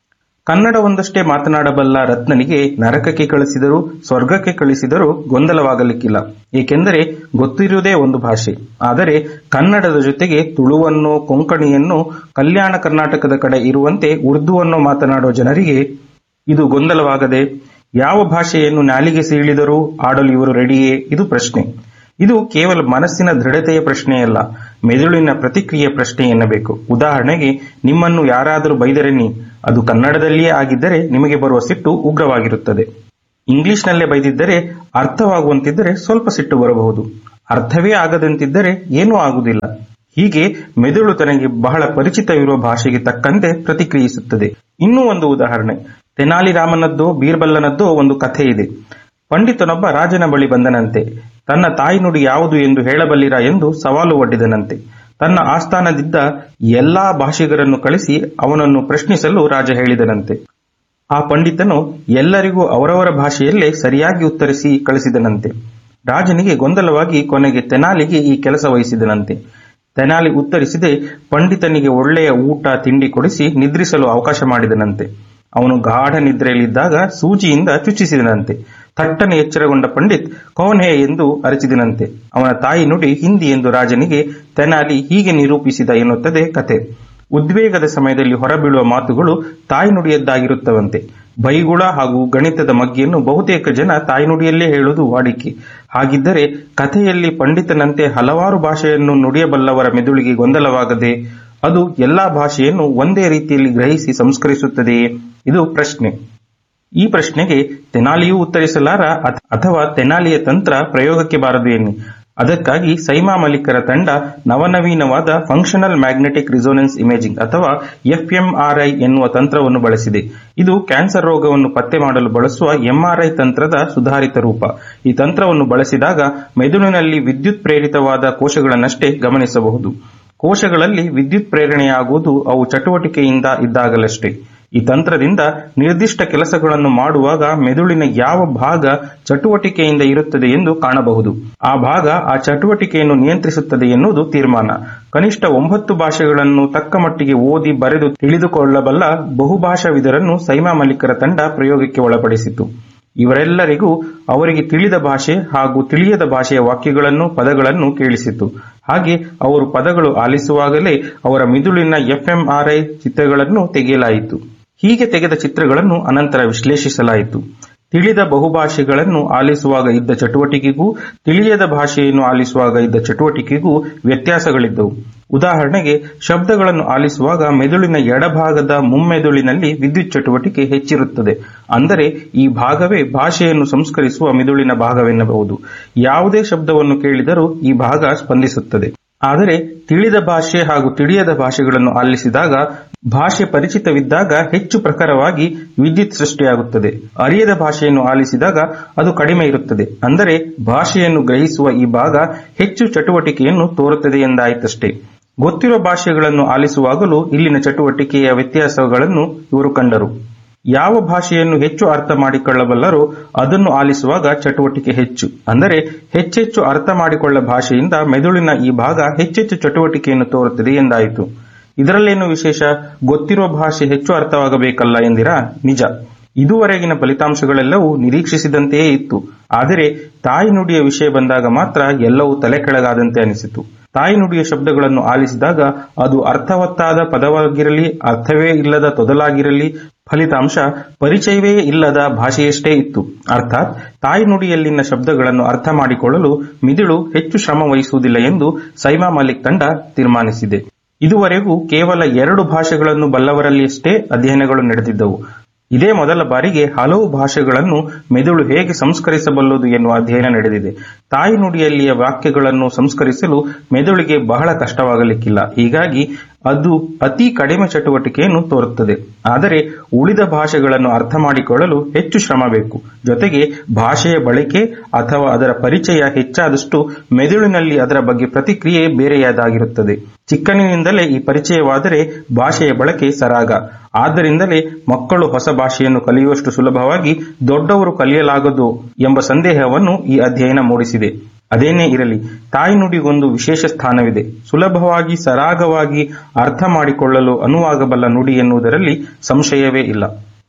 ಕನ್ನಡ ಒಂದಷ್ಟೇ ಮಾತನಾಡಬಲ್ಲ ರತ್ನನಿಗೆ ನರಕಕ್ಕೆ ಕಳಿಸಿದರೂ ಸ್ವರ್ಗಕ್ಕೆ ಕಳಿಸಿದರೂ ಗೊಂದಲವಾಗಲಿಕ್ಕಿಲ್ಲ ಏಕೆಂದರೆ ಗೊತ್ತಿರುವುದೇ ಒಂದು ಭಾಷೆ ಆದರೆ ಕನ್ನಡದ ಜೊತೆಗೆ ತುಳುವನ್ನು ಕೊಂಕಣಿಯನ್ನು ಕಲ್ಯಾಣ ಕರ್ನಾಟಕದ ಕಡೆ ಇರುವಂತೆ ಉರ್ದುವನ್ನು ಮಾತನಾಡುವ ಜನರಿಗೆ ಇದು ಗೊಂದಲವಾಗದೆ ಯಾವ ಭಾಷೆಯನ್ನು ನಾಲಿಗೆ ಸೀಳಿದರೂ ಆಡಲು ಇವರು ರೆಡಿಯೇ ಇದು ಪ್ರಶ್ನೆ ಇದು ಕೇವಲ ಮನಸ್ಸಿನ ದೃಢತೆಯ ಪ್ರಶ್ನೆಯಲ್ಲ ಮೆದುಳಿನ ಪ್ರತಿಕ್ರಿಯೆ ಪ್ರಶ್ನೆ ಎನ್ನಬೇಕು ಉದಾಹರಣೆಗೆ ನಿಮ್ಮನ್ನು ಯಾರಾದರೂ ಬೈದರೆನ್ನಿ ಅದು ಕನ್ನಡದಲ್ಲಿಯೇ ಆಗಿದ್ದರೆ ನಿಮಗೆ ಬರುವ ಸಿಟ್ಟು ಉಗ್ರವಾಗಿರುತ್ತದೆ ಇಂಗ್ಲಿಷ್ನಲ್ಲೇ ಬೈದಿದ್ದರೆ ಅರ್ಥವಾಗುವಂತಿದ್ದರೆ ಸ್ವಲ್ಪ ಸಿಟ್ಟು ಬರಬಹುದು ಅರ್ಥವೇ ಆಗದಂತಿದ್ದರೆ ಏನೂ ಆಗುವುದಿಲ್ಲ ಹೀಗೆ ಮೆದುಳು ತನಗೆ ಬಹಳ ಪರಿಚಿತವಿರುವ ಭಾಷೆಗೆ ತಕ್ಕಂತೆ ಪ್ರತಿಕ್ರಿಯಿಸುತ್ತದೆ ಇನ್ನೂ ಒಂದು ಉದಾಹರಣೆ ತೆನಾಲಿ ರಾಮನದ್ದೋ ಬೀರ್ಬಲ್ಲನದ್ದೋ ಒಂದು ಕಥೆ ಇದೆ ಪಂಡಿತನೊಬ್ಬ ರಾಜನ ಬಳಿ ಬಂದನಂತೆ ತನ್ನ ತಾಯ್ನುಡಿ ಯಾವುದು ಎಂದು ಹೇಳಬಲ್ಲಿರಾ ಎಂದು ಸವಾಲು ಒಡ್ಡಿದನಂತೆ ತನ್ನ ಆಸ್ಥಾನದಿದ್ದ ಎಲ್ಲಾ ಭಾಷಿಗರನ್ನು ಕಳಿಸಿ ಅವನನ್ನು ಪ್ರಶ್ನಿಸಲು ರಾಜ ಹೇಳಿದನಂತೆ ಆ ಪಂಡಿತನು ಎಲ್ಲರಿಗೂ ಅವರವರ ಭಾಷೆಯಲ್ಲೇ ಸರಿಯಾಗಿ ಉತ್ತರಿಸಿ ಕಳಿಸಿದನಂತೆ ರಾಜನಿಗೆ ಗೊಂದಲವಾಗಿ ಕೊನೆಗೆ ತೆನಾಲಿಗೆ ಈ ಕೆಲಸ ವಹಿಸಿದನಂತೆ ತೆನಾಲಿ ಉತ್ತರಿಸಿದೆ ಪಂಡಿತನಿಗೆ ಒಳ್ಳೆಯ ಊಟ ತಿಂಡಿ ಕೊಡಿಸಿ ನಿದ್ರಿಸಲು ಅವಕಾಶ ಮಾಡಿದನಂತೆ ಅವನು ಗಾಢ ನಿದ್ರೆಯಲ್ಲಿದ್ದಾಗ ಸೂಜಿಯಿಂದ ಚುಚ್ಚಿಸಿದನಂತೆ ಥಟ್ಟನೆ ಎಚ್ಚರಗೊಂಡ ಪಂಡಿತ್ ಕೌನ್ ಹೇ ಎಂದು ಅರಚಿದನಂತೆ ಅವನ ತಾಯಿ ನುಡಿ ಹಿಂದಿ ಎಂದು ರಾಜನಿಗೆ ತೆನಾಲಿ ಹೀಗೆ ನಿರೂಪಿಸಿದ ಎನ್ನುತ್ತದೆ ಕತೆ ಉದ್ವೇಗದ ಸಮಯದಲ್ಲಿ ಹೊರಬೀಳುವ ಮಾತುಗಳು ತಾಯ್ನುಡಿಯದ್ದಾಗಿರುತ್ತವಂತೆ ಬೈಗುಳ ಹಾಗೂ ಗಣಿತದ ಮಗ್ಗಿಯನ್ನು ಬಹುತೇಕ ಜನ ತಾಯ್ನುಡಿಯಲ್ಲೇ ಹೇಳುವುದು ವಾಡಿಕೆ ಹಾಗಿದ್ದರೆ ಕಥೆಯಲ್ಲಿ ಪಂಡಿತನಂತೆ ಹಲವಾರು ಭಾಷೆಯನ್ನು ನುಡಿಯಬಲ್ಲವರ ಮೆದುಳಿಗೆ ಗೊಂದಲವಾಗದೆ ಅದು ಎಲ್ಲಾ ಭಾಷೆಯನ್ನು ಒಂದೇ ರೀತಿಯಲ್ಲಿ ಗ್ರಹಿಸಿ ಸಂಸ್ಕರಿಸುತ್ತದೆಯೇ ಇದು ಪ್ರಶ್ನೆ ಈ ಪ್ರಶ್ನೆಗೆ ತೆನಾಲಿಯೂ ಉತ್ತರಿಸಲಾರ ಅಥ- ಅಥವಾ ತೆನಾಲಿಯ ತಂತ್ರ ಪ್ರಯೋಗಕ್ಕೆ ಬಾರದು ಎನ್ನಿ ಅದಕ್ಕಾಗಿ ಸೈಮಾ ಮಲಿಕರ ತಂಡ ನವನವೀನವಾದ ಫಂಕ್ಷನಲ್ ಮ್ಯಾಗ್ನೆಟಿಕ್ ರಿಸೋನೆನ್ಸ್ ಇಮೇಜಿಂಗ್ ಅಥವಾ ಎಫ್ಎಂಆರ್ಐ ಎನ್ನುವ ತಂತ್ರವನ್ನು ಬಳಸಿದೆ ಇದು ಕ್ಯಾನ್ಸರ್ ರೋಗವನ್ನು ಪತ್ತೆ ಮಾಡಲು ಬಳಸುವ ಎಂಆರ್ಐ ತಂತ್ರದ ಸುಧಾರಿತ ರೂಪ ಈ ತಂತ್ರವನ್ನು ಬಳಸಿದಾಗ ಮೆದುಳಿನಲ್ಲಿ ವಿದ್ಯುತ್ ಪ್ರೇರಿತವಾದ ಕೋಶಗಳನ್ನಷ್ಟೇ ಗಮನಿಸಬಹುದು ಕೋಶಗಳಲ್ಲಿ ವಿದ್ಯುತ್ ಪ್ರೇರಣೆಯಾಗುವುದು ಅವು ಚಟುವಟಿಕೆಯಿಂದ ಇದ್ದಾಗಲಷ್ಟೇ ಈ ತಂತ್ರದಿಂದ ನಿರ್ದಿಷ್ಟ ಕೆಲಸಗಳನ್ನು ಮಾಡುವಾಗ ಮೆದುಳಿನ ಯಾವ ಭಾಗ ಚಟುವಟಿಕೆಯಿಂದ ಇರುತ್ತದೆ ಎಂದು ಕಾಣಬಹುದು ಆ ಭಾಗ ಆ ಚಟುವಟಿಕೆಯನ್ನು ನಿಯಂತ್ರಿಸುತ್ತದೆ ಎನ್ನುವುದು ತೀರ್ಮಾನ ಕನಿಷ್ಠ ಒಂಬತ್ತು ಭಾಷೆಗಳನ್ನು ತಕ್ಕ ಮಟ್ಟಿಗೆ ಓದಿ ಬರೆದು ತಿಳಿದುಕೊಳ್ಳಬಲ್ಲ ಬಹುಭಾಷಾವಿದರನ್ನು ಸೈಮಾ ಮಲಿಕರ ತಂಡ ಪ್ರಯೋಗಕ್ಕೆ ಒಳಪಡಿಸಿತು ಇವರೆಲ್ಲರಿಗೂ ಅವರಿಗೆ ತಿಳಿದ ಭಾಷೆ ಹಾಗೂ ತಿಳಿಯದ ಭಾಷೆಯ ವಾಕ್ಯಗಳನ್ನು ಪದಗಳನ್ನು ಕೇಳಿಸಿತು ಹಾಗೆ ಅವರು ಪದಗಳು ಆಲಿಸುವಾಗಲೇ ಅವರ ಮಿದುಳಿನ ಎಫ್ಎಂಆರ್ಐ ಚಿತ್ರಗಳನ್ನು ತೆಗೆಯಲಾಯಿತು ಹೀಗೆ ತೆಗೆದ ಚಿತ್ರಗಳನ್ನು ಅನಂತರ ವಿಶ್ಲೇಷಿಸಲಾಯಿತು ತಿಳಿದ ಬಹುಭಾಷೆಗಳನ್ನು ಆಲಿಸುವಾಗ ಇದ್ದ ಚಟುವಟಿಕೆಗೂ ತಿಳಿಯದ ಭಾಷೆಯನ್ನು ಆಲಿಸುವಾಗ ಇದ್ದ ಚಟುವಟಿಕೆಗೂ ವ್ಯತ್ಯಾಸಗಳಿದ್ದವು ಉದಾಹರಣೆಗೆ ಶಬ್ದಗಳನ್ನು ಆಲಿಸುವಾಗ ಮೆದುಳಿನ ಎಡಭಾಗದ ಮುಮ್ಮೆದುಳಿನಲ್ಲಿ ವಿದ್ಯುತ್ ಚಟುವಟಿಕೆ ಹೆಚ್ಚಿರುತ್ತದೆ ಅಂದರೆ ಈ ಭಾಗವೇ ಭಾಷೆಯನ್ನು ಸಂಸ್ಕರಿಸುವ ಮೆದುಳಿನ ಭಾಗವೆನ್ನಬಹುದು ಯಾವುದೇ ಶಬ್ದವನ್ನು ಕೇಳಿದರೂ ಈ ಭಾಗ ಸ್ಪಂದಿಸುತ್ತದೆ ಆದರೆ ತಿಳಿದ ಭಾಷೆ ಹಾಗೂ ತಿಳಿಯದ ಭಾಷೆಗಳನ್ನು ಆಲಿಸಿದಾಗ ಭಾಷೆ ಪರಿಚಿತವಿದ್ದಾಗ ಹೆಚ್ಚು ಪ್ರಖರವಾಗಿ ವಿದ್ಯುತ್ ಸೃಷ್ಟಿಯಾಗುತ್ತದೆ ಅರಿಯದ ಭಾಷೆಯನ್ನು ಆಲಿಸಿದಾಗ ಅದು ಕಡಿಮೆ ಇರುತ್ತದೆ ಅಂದರೆ ಭಾಷೆಯನ್ನು ಗ್ರಹಿಸುವ ಈ ಭಾಗ ಹೆಚ್ಚು ಚಟುವಟಿಕೆಯನ್ನು ತೋರುತ್ತದೆ ಎಂದಾಯಿತಷ್ಟೇ ಗೊತ್ತಿರುವ ಭಾಷೆಗಳನ್ನು ಆಲಿಸುವಾಗಲೂ ಇಲ್ಲಿನ ಚಟುವಟಿಕೆಯ ವ್ಯತ್ಯಾಸಗಳನ್ನು ಇವರು ಕಂಡರು ಯಾವ ಭಾಷೆಯನ್ನು ಹೆಚ್ಚು ಅರ್ಥ ಮಾಡಿಕೊಳ್ಳಬಲ್ಲರೋ ಅದನ್ನು ಆಲಿಸುವಾಗ ಚಟುವಟಿಕೆ ಹೆಚ್ಚು ಅಂದರೆ ಹೆಚ್ಚೆಚ್ಚು ಅರ್ಥ ಮಾಡಿಕೊಳ್ಳ ಭಾಷೆಯಿಂದ ಮೆದುಳಿನ ಈ ಭಾಗ ಹೆಚ್ಚೆಚ್ಚು ಚಟುವಟಿಕೆಯನ್ನು ತೋರುತ್ತದೆ ಎಂದಾಯಿತು ಇದರಲ್ಲೇನು ವಿಶೇಷ ಗೊತ್ತಿರುವ ಭಾಷೆ ಹೆಚ್ಚು ಅರ್ಥವಾಗಬೇಕಲ್ಲ ಎಂದಿರಾ ನಿಜ ಇದುವರೆಗಿನ ಫಲಿತಾಂಶಗಳೆಲ್ಲವೂ ನಿರೀಕ್ಷಿಸಿದಂತೆಯೇ ಇತ್ತು ಆದರೆ ತಾಯಿ ನುಡಿಯ ವಿಷಯ ಬಂದಾಗ ಮಾತ್ರ ಎಲ್ಲವೂ ತಲೆ ಕೆಳಗಾದಂತೆ ಅನಿಸಿತು ತಾಯಿ ನುಡಿಯ ಶಬ್ದಗಳನ್ನು ಆಲಿಸಿದಾಗ ಅದು ಅರ್ಥವತ್ತಾದ ಪದವಾಗಿರಲಿ ಅರ್ಥವೇ ಇಲ್ಲದ ತೊದಲಾಗಿರಲಿ ಫಲಿತಾಂಶ ಪರಿಚಯವೇ ಇಲ್ಲದ ಭಾಷೆಯಷ್ಟೇ ಇತ್ತು ಅರ್ಥಾತ್ ತಾಯಿ ನುಡಿಯಲ್ಲಿನ ಶಬ್ದಗಳನ್ನು ಅರ್ಥ ಮಾಡಿಕೊಳ್ಳಲು ಮಿದುಳು ಹೆಚ್ಚು ಶ್ರಮ ವಹಿಸುವುದಿಲ್ಲ ಎಂದು ಸೈಮಾ ಮಲಿಕ್ ತಂಡ ತೀರ್ಮಾನಿಸಿದೆ ಇದುವರೆಗೂ ಕೇವಲ ಎರಡು ಭಾಷೆಗಳನ್ನು ಬಲ್ಲವರಲ್ಲಿಯಷ್ಟೇ ಅಧ್ಯಯನಗಳು ನಡೆದಿದ್ದವು ಇದೇ ಮೊದಲ ಬಾರಿಗೆ ಹಲವು ಭಾಷೆಗಳನ್ನು ಮೆದುಳು ಹೇಗೆ ಸಂಸ್ಕರಿಸಬಲ್ಲದು ಎನ್ನುವ ಅಧ್ಯಯನ ನಡೆದಿದೆ ತಾಯಿ ನುಡಿಯಲ್ಲಿಯ ವಾಕ್ಯಗಳನ್ನು ಸಂಸ್ಕರಿಸಲು ಮೆದುಳಿಗೆ ಬಹಳ ಕಷ್ಟವಾಗಲಿಕ್ಕಿಲ್ಲ ಹೀಗಾಗಿ ಅದು ಅತಿ ಕಡಿಮೆ ಚಟುವಟಿಕೆಯನ್ನು ತೋರುತ್ತದೆ ಆದರೆ ಉಳಿದ ಭಾಷೆಗಳನ್ನು ಅರ್ಥ ಮಾಡಿಕೊಳ್ಳಲು ಹೆಚ್ಚು ಶ್ರಮ ಬೇಕು ಜೊತೆಗೆ ಭಾಷೆಯ ಬಳಕೆ ಅಥವಾ ಅದರ ಪರಿಚಯ ಹೆಚ್ಚಾದಷ್ಟು ಮೆದುಳಿನಲ್ಲಿ ಅದರ ಬಗ್ಗೆ ಪ್ರತಿಕ್ರಿಯೆ ಬೇರೆಯಾದಾಗಿರುತ್ತದೆ ಚಿಕ್ಕನಿನಿಂದಲೇ ಈ ಪರಿಚಯವಾದರೆ ಭಾಷೆಯ ಬಳಕೆ ಸರಾಗ ಆದ್ದರಿಂದಲೇ ಮಕ್ಕಳು ಹೊಸ ಭಾಷೆಯನ್ನು ಕಲಿಯುವಷ್ಟು ಸುಲಭವಾಗಿ ದೊಡ್ಡವರು ಕಲಿಯಲಾಗದು ಎಂಬ ಸಂದೇಹವನ್ನು ಈ ಅಧ್ಯಯನ ಮೂಡಿಸಿದೆ ಅದೇನೇ ಇರಲಿ ತಾಯಿ ನುಡಿಗೊಂದು ವಿಶೇಷ ಸ್ಥಾನವಿದೆ ಸುಲಭವಾಗಿ ಸರಾಗವಾಗಿ ಅರ್ಥ ಮಾಡಿಕೊಳ್ಳಲು ಅನುವಾಗಬಲ್ಲ ನುಡಿ ಎನ್ನುವುದರಲ್ಲಿ ಸಂಶಯವೇ ಇಲ್ಲ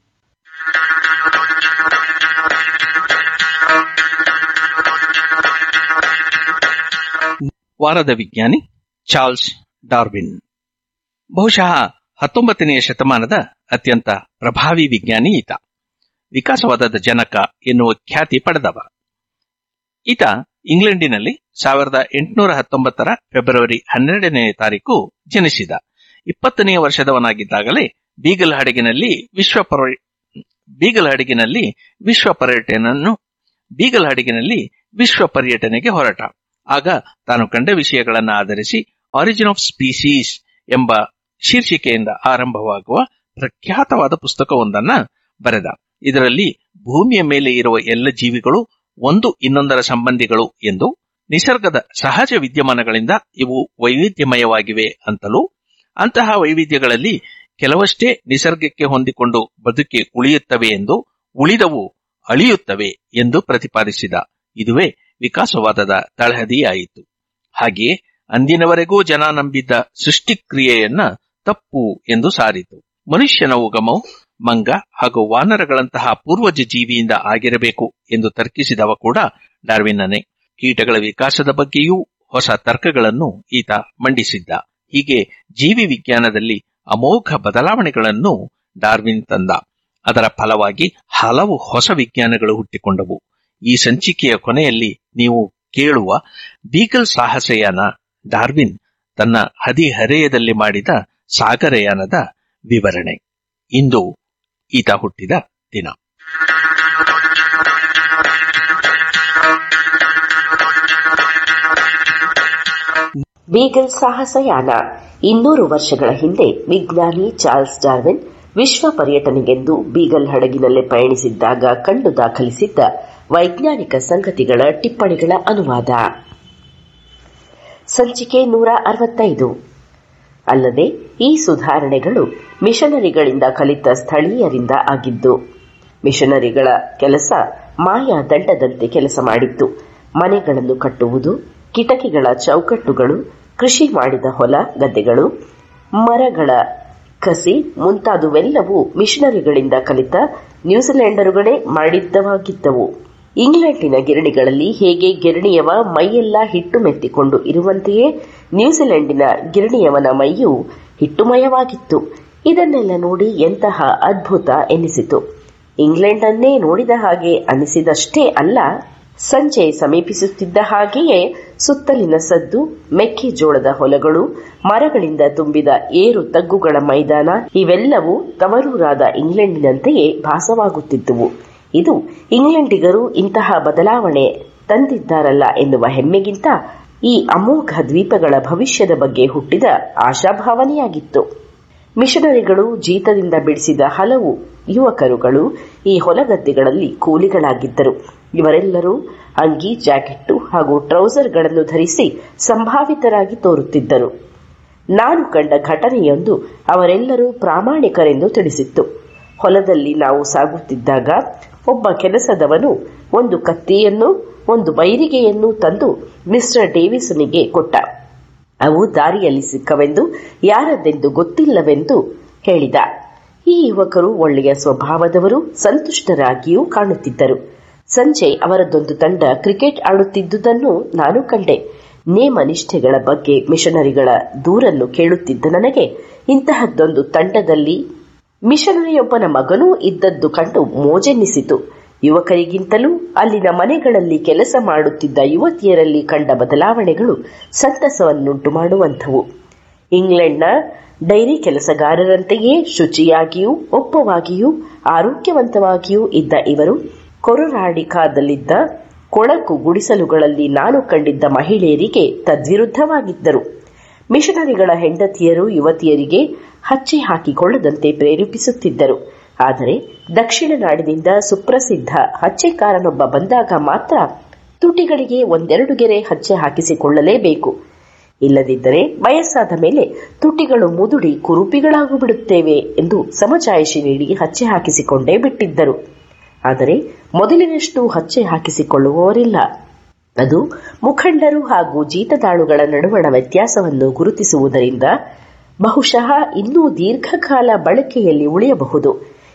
ವಾರದ ವಿಜ್ಞಾನಿ ಚಾರ್ಲ್ಸ್ ಡಾರ್ವಿನ್ ಬಹುಶಃ ಹತ್ತೊಂಬತ್ತನೆಯ ಶತಮಾನದ ಅತ್ಯಂತ ಪ್ರಭಾವಿ ವಿಜ್ಞಾನಿ ಈತ ವಿಕಾಸವಾದದ ಜನಕ ಎನ್ನುವ ಖ್ಯಾತಿ ಪಡೆದವ ಈತ ಇಂಗ್ಲೆಂಡಿನಲ್ಲಿ ಸಾವಿರದ ಎಂಟುನೂರ ಹತ್ತೊಂಬತ್ತರ ಫೆಬ್ರವರಿ ಹನ್ನೆರಡನೇ ತಾರೀಕು ಜನಿಸಿದ ಇಪ್ಪತ್ತನೆಯ ವರ್ಷದವನಾಗಿದ್ದಾಗಲೇ ಬೀಗಲ್ ಹಡಗಿನಲ್ಲಿ ವಿಶ್ವ ಪರ್ಯ ಬೀಗಲ್ ಹಡಗಿನಲ್ಲಿ ವಿಶ್ವ ಪರ್ಯಟನನ್ನು ಬೀಗಲ್ ಹಡಗಿನಲ್ಲಿ ವಿಶ್ವ ಪರ್ಯಟನೆಗೆ ಹೊರಟ ಆಗ ತಾನು ಕಂಡ ವಿಷಯಗಳನ್ನು ಆಧರಿಸಿ ಆರಿಜಿನ್ ಆಫ್ ಸ್ಪೀಸೀಸ್ ಎಂಬ ಶೀರ್ಷಿಕೆಯಿಂದ ಆರಂಭವಾಗುವ ಪ್ರಖ್ಯಾತವಾದ ಪುಸ್ತಕವೊಂದನ್ನ ಬರೆದ ಇದರಲ್ಲಿ ಭೂಮಿಯ ಮೇಲೆ ಇರುವ ಎಲ್ಲ ಜೀವಿಗಳು ಒಂದು ಇನ್ನೊಂದರ ಸಂಬಂಧಿಗಳು ಎಂದು ನಿಸರ್ಗದ ಸಹಜ ವಿದ್ಯಮಾನಗಳಿಂದ ಇವು ವೈವಿಧ್ಯಮಯವಾಗಿವೆ ಅಂತಲೂ ಅಂತಹ ವೈವಿಧ್ಯಗಳಲ್ಲಿ ಕೆಲವಷ್ಟೇ ನಿಸರ್ಗಕ್ಕೆ ಹೊಂದಿಕೊಂಡು ಬದುಕಿ ಉಳಿಯುತ್ತವೆ ಎಂದು ಉಳಿದವು ಅಳಿಯುತ್ತವೆ ಎಂದು ಪ್ರತಿಪಾದಿಸಿದ ಇದುವೇ ವಿಕಾಸವಾದದ ತಳಹದಿಯಾಯಿತು ಹಾಗೆಯೇ ಅಂದಿನವರೆಗೂ ಜನ ನಂಬಿದ್ದ ಸೃಷ್ಟಿಕ್ರಿಯೆಯನ್ನ ತಪ್ಪು ಎಂದು ಸಾರಿತು ಮನುಷ್ಯನ ಉಗಮವು ಮಂಗ ಹಾಗೂ ವಾನರಗಳಂತಹ ಪೂರ್ವಜ ಜೀವಿಯಿಂದ ಆಗಿರಬೇಕು ಎಂದು ತರ್ಕಿಸಿದವ ಕೂಡ ಡಾರ್ವಿನ್ನನೇ ಕೀಟಗಳ ವಿಕಾಸದ ಬಗ್ಗೆಯೂ ಹೊಸ ತರ್ಕಗಳನ್ನು ಈತ ಮಂಡಿಸಿದ್ದ ಹೀಗೆ ಜೀವಿ ವಿಜ್ಞಾನದಲ್ಲಿ ಅಮೋಘ ಬದಲಾವಣೆಗಳನ್ನು ಡಾರ್ವಿನ್ ತಂದ ಅದರ ಫಲವಾಗಿ ಹಲವು ಹೊಸ ವಿಜ್ಞಾನಗಳು ಹುಟ್ಟಿಕೊಂಡವು ಈ ಸಂಚಿಕೆಯ ಕೊನೆಯಲ್ಲಿ ನೀವು ಕೇಳುವ ಬೀಗಲ್ ಸಾಹಸಯಾನ ಡಾರ್ವಿನ್ ತನ್ನ ಹದಿಹರೆಯದಲ್ಲಿ ಮಾಡಿದ ಸಾಗರಯಾನದ ವಿವರಣೆ ಇಂದು ಈತ ಹುಟ್ಟಿದ ದಿನ ಬೀಗಲ್ ಸಾಹಸಯಾನ ಇನ್ನೂರು ವರ್ಷಗಳ ಹಿಂದೆ ವಿಜ್ಞಾನಿ ಚಾರ್ಲ್ಸ್ ಡಾರ್ವಿನ್ ವಿಶ್ವ ಪರ್ಯಟನೆಗೆಂದು ಬೀಗಲ್ ಹಡಗಿನಲ್ಲಿ ಪಯಣಿಸಿದ್ದಾಗ ಕಂಡು ದಾಖಲಿಸಿದ್ದ ವೈಜ್ಞಾನಿಕ ಸಂಗತಿಗಳ ಟಿಪ್ಪಣಿಗಳ ಅನುವಾದ ಸಂಚಿಕೆ ನೂರ ಅರವತ್ತೈದು ಅಲ್ಲದೆ ಈ ಸುಧಾರಣೆಗಳು ಮಿಷನರಿಗಳಿಂದ ಕಲಿತ ಸ್ಥಳೀಯರಿಂದ ಆಗಿದ್ದು ಮಿಷನರಿಗಳ ಕೆಲಸ ಮಾಯಾ ದಂಡದಂತೆ ಕೆಲಸ ಮಾಡಿತ್ತು ಮನೆಗಳನ್ನು ಕಟ್ಟುವುದು ಕಿಟಕಿಗಳ ಚೌಕಟ್ಟುಗಳು ಕೃಷಿ ಮಾಡಿದ ಹೊಲ ಗದ್ದೆಗಳು ಮರಗಳ ಕಸಿ ಮುಂತಾದುವೆಲ್ಲವೂ ಮಿಷನರಿಗಳಿಂದ ಕಲಿತ ನ್ಯೂಜಿಲೆಂಡರುಗಳೇ ಮಾಡಿದ್ದವಾಗಿದ್ದವು ಇಂಗ್ಲೆಂಡಿನ ಗಿರಣಿಗಳಲ್ಲಿ ಹೇಗೆ ಗಿರಣಿಯವ ಮೈಯೆಲ್ಲ ಹಿಟ್ಟು ಮೆತ್ತಿಕೊಂಡು ಇರುವಂತೆಯೇ ನ್ಯೂಜಿಲೆಂಡಿನ ಗಿರಣಿಯವನ ಮೈಯು ಹಿಟ್ಟುಮಯವಾಗಿತ್ತು ಇದನ್ನೆಲ್ಲ ನೋಡಿ ಎಂತಹ ಅದ್ಭುತ ಎನ್ನಿಸಿತು ಇಂಗ್ಲೆಂಡನ್ನೇ ನೋಡಿದ ಹಾಗೆ ಅನಿಸಿದಷ್ಟೇ ಅಲ್ಲ ಸಂಜೆ ಸಮೀಪಿಸುತ್ತಿದ್ದ ಹಾಗೆಯೇ ಸುತ್ತಲಿನ ಸದ್ದು ಮೆಕ್ಕೆಜೋಳದ ಹೊಲಗಳು ಮರಗಳಿಂದ ತುಂಬಿದ ಏರು ತಗ್ಗುಗಳ ಮೈದಾನ ಇವೆಲ್ಲವೂ ತವರೂರಾದ ಇಂಗ್ಲೆಂಡಿನಂತೆಯೇ ಭಾಸವಾಗುತ್ತಿದ್ದುವು ಇದು ಇಂಗ್ಲೆಂಡಿಗರು ಇಂತಹ ಬದಲಾವಣೆ ತಂದಿದ್ದಾರಲ್ಲ ಎನ್ನುವ ಹೆಮ್ಮೆಗಿಂತ ಈ ಅಮೋಘ ದ್ವೀಪಗಳ ಭವಿಷ್ಯದ ಬಗ್ಗೆ ಹುಟ್ಟಿದ ಆಶಾಭಾವನೆಯಾಗಿತ್ತು ಮಿಷನರಿಗಳು ಜೀತದಿಂದ ಬಿಡಿಸಿದ ಹಲವು ಯುವಕರುಗಳು ಈ ಹೊಲಗದ್ದೆಗಳಲ್ಲಿ ಕೂಲಿಗಳಾಗಿದ್ದರು ಇವರೆಲ್ಲರೂ ಅಂಗಿ ಜಾಕೆಟ್ಟು ಹಾಗೂ ಟ್ರೌಸರ್ಗಳನ್ನು ಧರಿಸಿ ಸಂಭಾವಿತರಾಗಿ ತೋರುತ್ತಿದ್ದರು ನಾನು ಕಂಡ ಘಟನೆಯೊಂದು ಅವರೆಲ್ಲರೂ ಪ್ರಾಮಾಣಿಕರೆಂದು ತಿಳಿಸಿತ್ತು ಹೊಲದಲ್ಲಿ ನಾವು ಸಾಗುತ್ತಿದ್ದಾಗ ಒಬ್ಬ ಕೆಲಸದವನು ಒಂದು ಕತ್ತಿಯನ್ನು ಒಂದು ಬೈರಿಗೆಯನ್ನು ತಂದು ಮಿಸ್ಟರ್ ಡೇವಿಸನಿಗೆ ಕೊಟ್ಟ ಅವು ದಾರಿಯಲ್ಲಿ ಸಿಕ್ಕವೆಂದು ಯಾರದ್ದೆಂದು ಗೊತ್ತಿಲ್ಲವೆಂದು ಹೇಳಿದ ಈ ಯುವಕರು ಒಳ್ಳೆಯ ಸ್ವಭಾವದವರು ಸಂತುಷ್ಟರಾಗಿಯೂ ಕಾಣುತ್ತಿದ್ದರು ಸಂಜೆ ಅವರದೊಂದು ತಂಡ ಕ್ರಿಕೆಟ್ ಆಡುತ್ತಿದ್ದುದನ್ನು ನಾನು ಕಂಡೆ ನೇಮ ನಿಷ್ಠೆಗಳ ಬಗ್ಗೆ ಮಿಷನರಿಗಳ ದೂರನ್ನು ಕೇಳುತ್ತಿದ್ದ ನನಗೆ ಇಂತಹದ್ದೊಂದು ತಂಡದಲ್ಲಿ ಮಿಷನರಿಯೊಬ್ಬನ ಮಗನೂ ಇದ್ದದ್ದು ಕಂಡು ಮೋಜೆನ್ನಿಸಿತು ಯುವಕರಿಗಿಂತಲೂ ಅಲ್ಲಿನ ಮನೆಗಳಲ್ಲಿ ಕೆಲಸ ಮಾಡುತ್ತಿದ್ದ ಯುವತಿಯರಲ್ಲಿ ಕಂಡ ಬದಲಾವಣೆಗಳು ಸಂತಸವನ್ನುಂಟು ಮಾಡುವಂಥವು ಇಂಗ್ಲೆಂಡ್ನ ಡೈರಿ ಕೆಲಸಗಾರರಂತೆಯೇ ಶುಚಿಯಾಗಿಯೂ ಒಪ್ಪವಾಗಿಯೂ ಆರೋಗ್ಯವಂತವಾಗಿಯೂ ಇದ್ದ ಇವರು ಕೊರರಾಡಿಕಾದಲ್ಲಿದ್ದ ಕೊಳಕು ಗುಡಿಸಲುಗಳಲ್ಲಿ ನಾನು ಕಂಡಿದ್ದ ಮಹಿಳೆಯರಿಗೆ ತದ್ವಿರುದ್ಧವಾಗಿದ್ದರು ಮಿಷನರಿಗಳ ಹೆಂಡತಿಯರು ಯುವತಿಯರಿಗೆ ಹಚ್ಚೆ ಹಾಕಿಕೊಳ್ಳದಂತೆ ಪ್ರೇರೇಪಿಸುತ್ತಿದ್ದರು ಆದರೆ ದಕ್ಷಿಣ ನಾಡಿನಿಂದ ಸುಪ್ರಸಿದ್ಧ ಹಚ್ಚೆಕಾರನೊಬ್ಬ ಬಂದಾಗ ಮಾತ್ರ ತುಟಿಗಳಿಗೆ ಒಂದೆರಡು ಗೆರೆ ಹಚ್ಚೆ ಹಾಕಿಸಿಕೊಳ್ಳಲೇಬೇಕು ಇಲ್ಲದಿದ್ದರೆ ವಯಸ್ಸಾದ ಮೇಲೆ ತುಟಿಗಳು ಮುದುಡಿ ಕುರುಪಿಗಳಾಗಿ ಬಿಡುತ್ತೇವೆ ಎಂದು ಸಮಜಾಯಿಷಿ ನೀಡಿ ಹಚ್ಚೆ ಹಾಕಿಸಿಕೊಂಡೇ ಬಿಟ್ಟಿದ್ದರು ಆದರೆ ಮೊದಲಿನಷ್ಟು ಹಚ್ಚೆ ಹಾಕಿಸಿಕೊಳ್ಳುವವರಿಲ್ಲ ಅದು ಮುಖಂಡರು ಹಾಗೂ ಜೀತದಾಳುಗಳ ನಡುವಣ ವ್ಯತ್ಯಾಸವನ್ನು ಗುರುತಿಸುವುದರಿಂದ ಬಹುಶಃ ಇನ್ನೂ ದೀರ್ಘಕಾಲ ಬಳಕೆಯಲ್ಲಿ ಉಳಿಯಬಹುದು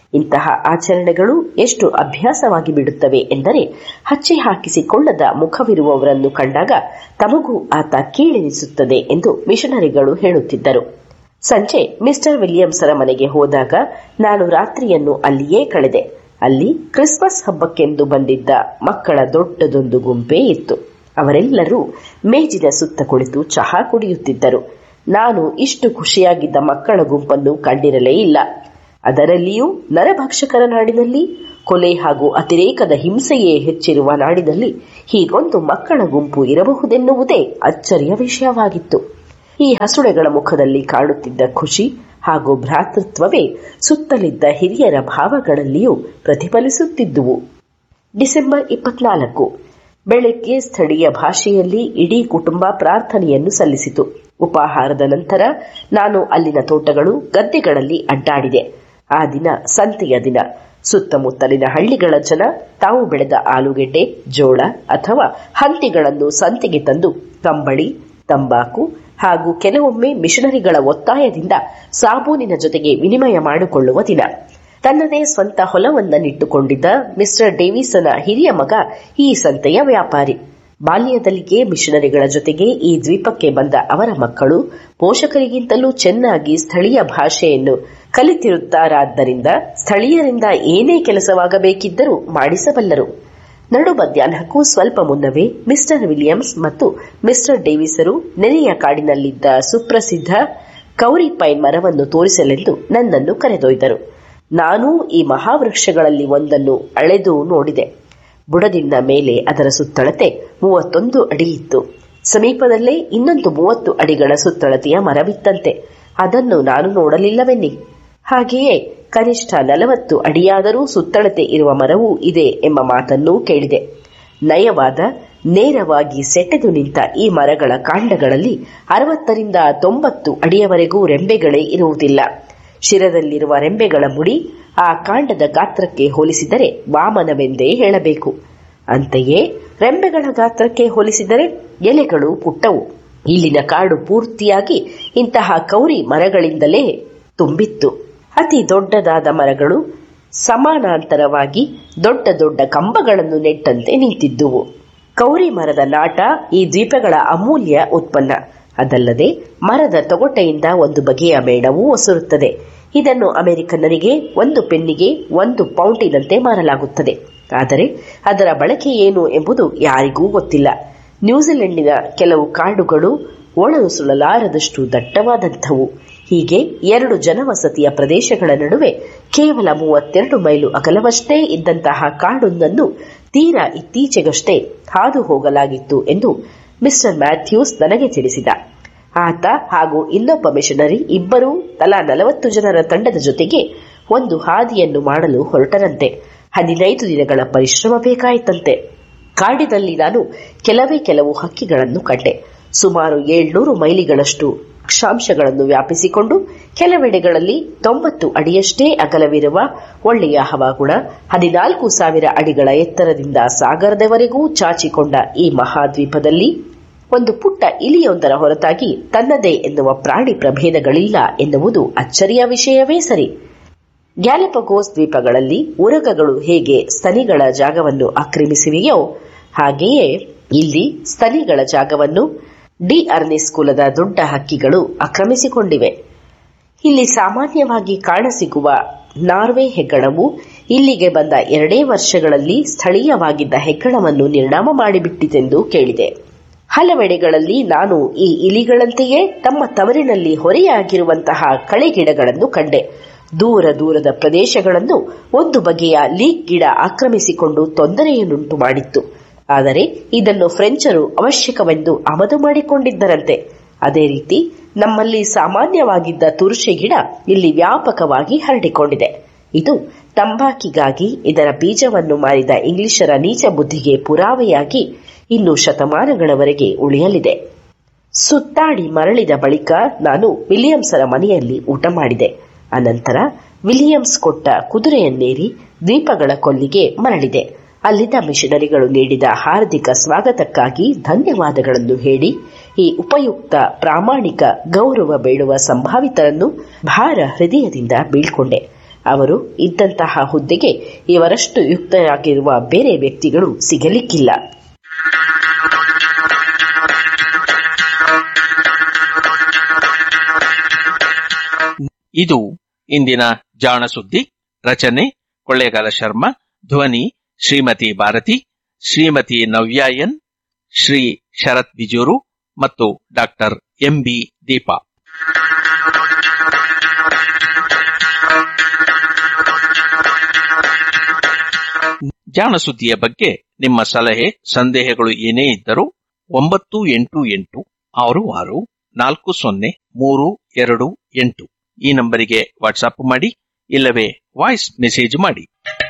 ಇಂತಹ ಆಚರಣೆಗಳು ಎಷ್ಟು ಅಭ್ಯಾಸವಾಗಿ ಬಿಡುತ್ತವೆ ಎಂದರೆ ಹಚ್ಚೆ ಹಾಕಿಸಿಕೊಳ್ಳದ ಮುಖವಿರುವವರನ್ನು ಕಂಡಾಗ ತಮಗೂ ಆತ ಕೀಳೆನಿಸುತ್ತದೆ ಎಂದು ಮಿಷನರಿಗಳು ಹೇಳುತ್ತಿದ್ದರು ಸಂಜೆ ಮಿಸ್ಟರ್ ವಿಲಿಯಮ್ಸರ ಮನೆಗೆ ಹೋದಾಗ ನಾನು ರಾತ್ರಿಯನ್ನು ಅಲ್ಲಿಯೇ ಕಳೆದೆ ಅಲ್ಲಿ ಕ್ರಿಸ್ಮಸ್ ಹಬ್ಬಕ್ಕೆಂದು ಬಂದಿದ್ದ ಮಕ್ಕಳ ದೊಡ್ಡದೊಂದು ಗುಂಪೇ ಇತ್ತು ಅವರೆಲ್ಲರೂ ಮೇಜಿನ ಸುತ್ತ ಕುಳಿತು ಚಹಾ ಕುಡಿಯುತ್ತಿದ್ದರು ನಾನು ಇಷ್ಟು ಖುಷಿಯಾಗಿದ್ದ ಮಕ್ಕಳ ಗುಂಪನ್ನು ಕಂಡಿರಲೇ ಇಲ್ಲ ಅದರಲ್ಲಿಯೂ ನರಭಕ್ಷಕರ ನಾಡಿನಲ್ಲಿ ಕೊಲೆ ಹಾಗೂ ಅತಿರೇಕದ ಹಿಂಸೆಯೇ ಹೆಚ್ಚಿರುವ ನಾಡಿನಲ್ಲಿ ಹೀಗೊಂದು ಮಕ್ಕಳ ಗುಂಪು ಇರಬಹುದೆನ್ನುವುದೇ ಅಚ್ಚರಿಯ ವಿಷಯವಾಗಿತ್ತು ಈ ಹಸುಳೆಗಳ ಮುಖದಲ್ಲಿ ಕಾಣುತ್ತಿದ್ದ ಖುಷಿ ಹಾಗೂ ಭ್ರಾತೃತ್ವವೇ ಸುತ್ತಲಿದ್ದ ಹಿರಿಯರ ಭಾವಗಳಲ್ಲಿಯೂ ಪ್ರತಿಫಲಿಸುತ್ತಿದ್ದುವು ಡಿಸೆಂಬರ್ ಇಪ್ಪತ್ನಾಲ್ಕು ಬೆಳಗ್ಗೆ ಸ್ಥಳೀಯ ಭಾಷೆಯಲ್ಲಿ ಇಡೀ ಕುಟುಂಬ ಪ್ರಾರ್ಥನೆಯನ್ನು ಸಲ್ಲಿಸಿತು ಉಪಾಹಾರದ ನಂತರ ನಾನು ಅಲ್ಲಿನ ತೋಟಗಳು ಗದ್ದೆಗಳಲ್ಲಿ ಅಡ್ಡಾಡಿದೆ ಆ ದಿನ ಸಂತೆಯ ದಿನ ಸುತ್ತಮುತ್ತಲಿನ ಹಳ್ಳಿಗಳ ಜನ ತಾವು ಬೆಳೆದ ಆಲೂಗೆಡ್ಡೆ ಜೋಳ ಅಥವಾ ಹಂತಿಗಳನ್ನು ಸಂತೆಗೆ ತಂದು ಕಂಬಳಿ ತಂಬಾಕು ಹಾಗೂ ಕೆಲವೊಮ್ಮೆ ಮಿಷನರಿಗಳ ಒತ್ತಾಯದಿಂದ ಸಾಬೂನಿನ ಜೊತೆಗೆ ವಿನಿಮಯ ಮಾಡಿಕೊಳ್ಳುವ ದಿನ ತನ್ನದೇ ಸ್ವಂತ ಹೊಲವನ್ನನಿಟ್ಟುಕೊಂಡಿದ್ದ ಮಿಸ್ಟರ್ ಡೇವಿಸನ ಹಿರಿಯ ಮಗ ಈ ಸಂತೆಯ ವ್ಯಾಪಾರಿ ಬಾಲ್ಯದಲ್ಲಿಯೇ ಮಿಷನರಿಗಳ ಜೊತೆಗೆ ಈ ದ್ವೀಪಕ್ಕೆ ಬಂದ ಅವರ ಮಕ್ಕಳು ಪೋಷಕರಿಗಿಂತಲೂ ಚೆನ್ನಾಗಿ ಸ್ಥಳೀಯ ಭಾಷೆಯನ್ನು ಕಲಿತಿರುತ್ತಾರಾದ್ದರಿಂದ ಸ್ಥಳೀಯರಿಂದ ಏನೇ ಕೆಲಸವಾಗಬೇಕಿದ್ದರೂ ಮಾಡಿಸಬಲ್ಲರು ನಡು ಮಧ್ಯಾಹ್ನಕ್ಕೂ ಸ್ವಲ್ಪ ಮುನ್ನವೇ ಮಿಸ್ಟರ್ ವಿಲಿಯಮ್ಸ್ ಮತ್ತು ಮಿಸ್ಟರ್ ಡೇವಿಸರು ನೆರೆಯ ಕಾಡಿನಲ್ಲಿದ್ದ ಸುಪ್ರಸಿದ್ಧ ಕೌರಿ ಪೈನ್ ಮರವನ್ನು ತೋರಿಸಲೆಂದು ನನ್ನನ್ನು ಕರೆದೊಯ್ದರು ನಾನೂ ಈ ಮಹಾವೃಕ್ಷಗಳಲ್ಲಿ ಒಂದನ್ನು ಅಳೆದು ನೋಡಿದೆ ಬುಡದಿಂದ ಮೇಲೆ ಅದರ ಸುತ್ತಳತೆ ಮೂವತ್ತೊಂದು ಅಡಿ ಇತ್ತು ಸಮೀಪದಲ್ಲೇ ಇನ್ನೊಂದು ಮೂವತ್ತು ಅಡಿಗಳ ಸುತ್ತಳತೆಯ ಮರವಿತ್ತಂತೆ ಅದನ್ನು ನಾನು ನೋಡಲಿಲ್ಲವೆನ್ನಿ ಹಾಗೆಯೇ ಕನಿಷ್ಠ ನಲವತ್ತು ಅಡಿಯಾದರೂ ಸುತ್ತಳತೆ ಇರುವ ಮರವೂ ಇದೆ ಎಂಬ ಮಾತನ್ನೂ ಕೇಳಿದೆ ನಯವಾದ ನೇರವಾಗಿ ಸೆಟೆದು ನಿಂತ ಈ ಮರಗಳ ಕಾಂಡಗಳಲ್ಲಿ ಅರವತ್ತರಿಂದ ತೊಂಬತ್ತು ಅಡಿಯವರೆಗೂ ರೆಂಬೆಗಳೇ ಇರುವುದಿಲ್ಲ ಶಿರದಲ್ಲಿರುವ ರೆಂಬೆಗಳ ಮುಡಿ ಆ ಕಾಂಡದ ಗಾತ್ರಕ್ಕೆ ಹೋಲಿಸಿದರೆ ವಾಮನವೆಂದೇ ಹೇಳಬೇಕು ಅಂತೆಯೇ ರೆಂಬೆಗಳ ಗಾತ್ರಕ್ಕೆ ಹೋಲಿಸಿದರೆ ಎಲೆಗಳು ಪುಟ್ಟವು ಇಲ್ಲಿನ ಕಾಡು ಪೂರ್ತಿಯಾಗಿ ಇಂತಹ ಕೌರಿ ಮರಗಳಿಂದಲೇ ತುಂಬಿತ್ತು ಅತಿ ದೊಡ್ಡದಾದ ಮರಗಳು ಸಮಾನಾಂತರವಾಗಿ ದೊಡ್ಡ ದೊಡ್ಡ ಕಂಬಗಳನ್ನು ನೆಟ್ಟಂತೆ ನಿಂತಿದ್ದುವು ಕೌರಿ ಮರದ ನಾಟ ಈ ದ್ವೀಪಗಳ ಅಮೂಲ್ಯ ಉತ್ಪನ್ನ ಅದಲ್ಲದೆ ಮರದ ತೊಗಟೆಯಿಂದ ಒಂದು ಬಗೆಯ ಮೇಣವೂ ಒಸರುತ್ತದೆ ಇದನ್ನು ಅಮೆರಿಕನ್ನರಿಗೆ ಒಂದು ಪೆನ್ನಿಗೆ ಒಂದು ಪೌಂಟಿನಂತೆ ಮಾರಲಾಗುತ್ತದೆ ಆದರೆ ಅದರ ಬಳಕೆ ಏನು ಎಂಬುದು ಯಾರಿಗೂ ಗೊತ್ತಿಲ್ಲ ನ್ಯೂಜಿಲೆಂಡಿನ ಕೆಲವು ಕಾಡುಗಳು ಒಳನುಸುಳಲಾರದಷ್ಟು ದಟ್ಟವಾದಂಥವು ಹೀಗೆ ಎರಡು ಜನವಸತಿಯ ಪ್ರದೇಶಗಳ ನಡುವೆ ಕೇವಲ ಮೂವತ್ತೆರಡು ಮೈಲು ಅಗಲವಷ್ಟೇ ಇದ್ದಂತಹ ಕಾಡೊಂದನ್ನು ತೀರಾ ಇತ್ತೀಚೆಗಷ್ಟೇ ಹಾದು ಹೋಗಲಾಗಿತ್ತು ಎಂದು ಮಿಸ್ಟರ್ ಮ್ಯಾಥ್ಯೂಸ್ ನನಗೆ ತಿಳಿಸಿದ ಆತ ಹಾಗೂ ಇನ್ನೊಬ್ಬ ಮಿಷನರಿ ಇಬ್ಬರೂ ತಲಾ ನಲವತ್ತು ಜನರ ತಂಡದ ಜೊತೆಗೆ ಒಂದು ಹಾದಿಯನ್ನು ಮಾಡಲು ಹೊರಟರಂತೆ ಹದಿನೈದು ದಿನಗಳ ಪರಿಶ್ರಮ ಬೇಕಾಯಿತಂತೆ ಕಾಡಿನಲ್ಲಿ ನಾನು ಕೆಲವೇ ಕೆಲವು ಹಕ್ಕಿಗಳನ್ನು ಕಂಡೆ ಸುಮಾರು ಏಳ್ನೂರು ಮೈಲಿಗಳಷ್ಟು ಅಕ್ಷಾಂಶಗಳನ್ನು ವ್ಯಾಪಿಸಿಕೊಂಡು ಕೆಲವೆಡೆಗಳಲ್ಲಿ ತೊಂಬತ್ತು ಅಡಿಯಷ್ಟೇ ಅಗಲವಿರುವ ಒಳ್ಳೆಯ ಹವಾಗುಣ ಹದಿನಾಲ್ಕು ಸಾವಿರ ಅಡಿಗಳ ಎತ್ತರದಿಂದ ಸಾಗರದವರೆಗೂ ಚಾಚಿಕೊಂಡ ಈ ಮಹಾದ್ವೀಪದಲ್ಲಿ ಒಂದು ಪುಟ್ಟ ಇಲಿಯೊಂದರ ಹೊರತಾಗಿ ತನ್ನದೇ ಎನ್ನುವ ಪ್ರಾಣಿ ಪ್ರಭೇದಗಳಿಲ್ಲ ಎನ್ನುವುದು ಅಚ್ಚರಿಯ ವಿಷಯವೇ ಸರಿ ಗ್ಯಾಲಪಗೋಸ್ ದ್ವೀಪಗಳಲ್ಲಿ ಉರಗಗಳು ಹೇಗೆ ಸ್ತನಿಗಳ ಜಾಗವನ್ನು ಆಕ್ರಮಿಸಿವೆಯೋ ಹಾಗೆಯೇ ಇಲ್ಲಿ ಸ್ತನಿಗಳ ಜಾಗವನ್ನು ಡಿ ಅರ್ನಿಸ್ ಕುಲದ ದೊಡ್ಡ ಹಕ್ಕಿಗಳು ಆಕ್ರಮಿಸಿಕೊಂಡಿವೆ ಇಲ್ಲಿ ಸಾಮಾನ್ಯವಾಗಿ ಕಾಣಸಿಗುವ ನಾರ್ವೆ ಹೆಗ್ಗಣವು ಇಲ್ಲಿಗೆ ಬಂದ ಎರಡೇ ವರ್ಷಗಳಲ್ಲಿ ಸ್ಥಳೀಯವಾಗಿದ್ದ ಹೆಗ್ಗಣವನ್ನು ನಿರ್ನಾಮ ಮಾಡಿಬಿಟ್ಟಿತೆಂದು ಕೇಳಿದೆ ಹಲವೆಡೆಗಳಲ್ಲಿ ನಾನು ಈ ಇಲಿಗಳಂತೆಯೇ ತಮ್ಮ ತವರಿನಲ್ಲಿ ಹೊರೆಯಾಗಿರುವಂತಹ ಕಳೆಗಿಡಗಳನ್ನು ಕಂಡೆ ದೂರ ದೂರದ ಪ್ರದೇಶಗಳನ್ನು ಒಂದು ಬಗೆಯ ಲೀಕ್ ಗಿಡ ಆಕ್ರಮಿಸಿಕೊಂಡು ತೊಂದರೆಯನ್ನುಂಟು ಮಾಡಿತ್ತು ಆದರೆ ಇದನ್ನು ಫ್ರೆಂಚರು ಅವಶ್ಯಕವೆಂದು ಆಮದು ಮಾಡಿಕೊಂಡಿದ್ದರಂತೆ ಅದೇ ರೀತಿ ನಮ್ಮಲ್ಲಿ ಸಾಮಾನ್ಯವಾಗಿದ್ದ ತುರುಷೆ ಗಿಡ ಇಲ್ಲಿ ವ್ಯಾಪಕವಾಗಿ ಹರಡಿಕೊಂಡಿದೆ ಇದು ತಂಬಾಕಿಗಾಗಿ ಇದರ ಬೀಜವನ್ನು ಮಾರಿದ ಇಂಗ್ಲಿಷರ ನೀಚ ಬುದ್ಧಿಗೆ ಪುರಾವೆಯಾಗಿ ಇನ್ನು ಶತಮಾನಗಳವರೆಗೆ ಉಳಿಯಲಿದೆ ಸುತ್ತಾಡಿ ಮರಳಿದ ಬಳಿಕ ನಾನು ವಿಲಿಯಮ್ಸರ ಮನೆಯಲ್ಲಿ ಊಟ ಮಾಡಿದೆ ಅನಂತರ ವಿಲಿಯಮ್ಸ್ ಕೊಟ್ಟ ಕುದುರೆಯನ್ನೇರಿ ದ್ವೀಪಗಳ ಕೊಲ್ಲಿಗೆ ಮರಳಿದೆ ಅಲ್ಲಿದ್ದ ಮಿಷನರಿಗಳು ನೀಡಿದ ಹಾರ್ದಿಕ ಸ್ವಾಗತಕ್ಕಾಗಿ ಧನ್ಯವಾದಗಳನ್ನು ಹೇಳಿ ಈ ಉಪಯುಕ್ತ ಪ್ರಾಮಾಣಿಕ ಗೌರವ ಬೇಡುವ ಸಂಭಾವಿತರನ್ನು ಭಾರ ಹೃದಯದಿಂದ ಬೀಳ್ಕೊಂಡೆ ಅವರು ಇದ್ದಂತಹ ಹುದ್ದೆಗೆ ಇವರಷ್ಟು ಯುಕ್ತರಾಗಿರುವ ಬೇರೆ ವ್ಯಕ್ತಿಗಳು ಸಿಗಲಿಕ್ಕಿಲ್ಲ ಇದು ಇಂದಿನ ಜಾಣ ಸುದ್ದಿ ರಚನೆ ಕೊಳ್ಳೇಗಾಲ ಶರ್ಮಾ ಧ್ವನಿ ಶ್ರೀಮತಿ ಭಾರತಿ ಶ್ರೀಮತಿ ನವ್ಯಾಯನ್ ಶ್ರೀ ಶರತ್ ಬಿಜೂರು ಮತ್ತು ಡಾಕ್ಟರ್ ಎಂಬಿ ದೀಪಾ ಜಾಣ ಸುದ್ದಿಯ ಬಗ್ಗೆ ನಿಮ್ಮ ಸಲಹೆ ಸಂದೇಹಗಳು ಏನೇ ಇದ್ದರೂ ಒಂಬತ್ತು ಎಂಟು ಎಂಟು ಆರು ಆರು ನಾಲ್ಕು ಸೊನ್ನೆ ಮೂರು ಎರಡು ಎಂಟು ಈ ನಂಬರಿಗೆ ವಾಟ್ಸಾಪ್ ಮಾಡಿ ಇಲ್ಲವೇ ವಾಯ್ಸ್ ಮೆಸೇಜ್ ಮಾಡಿ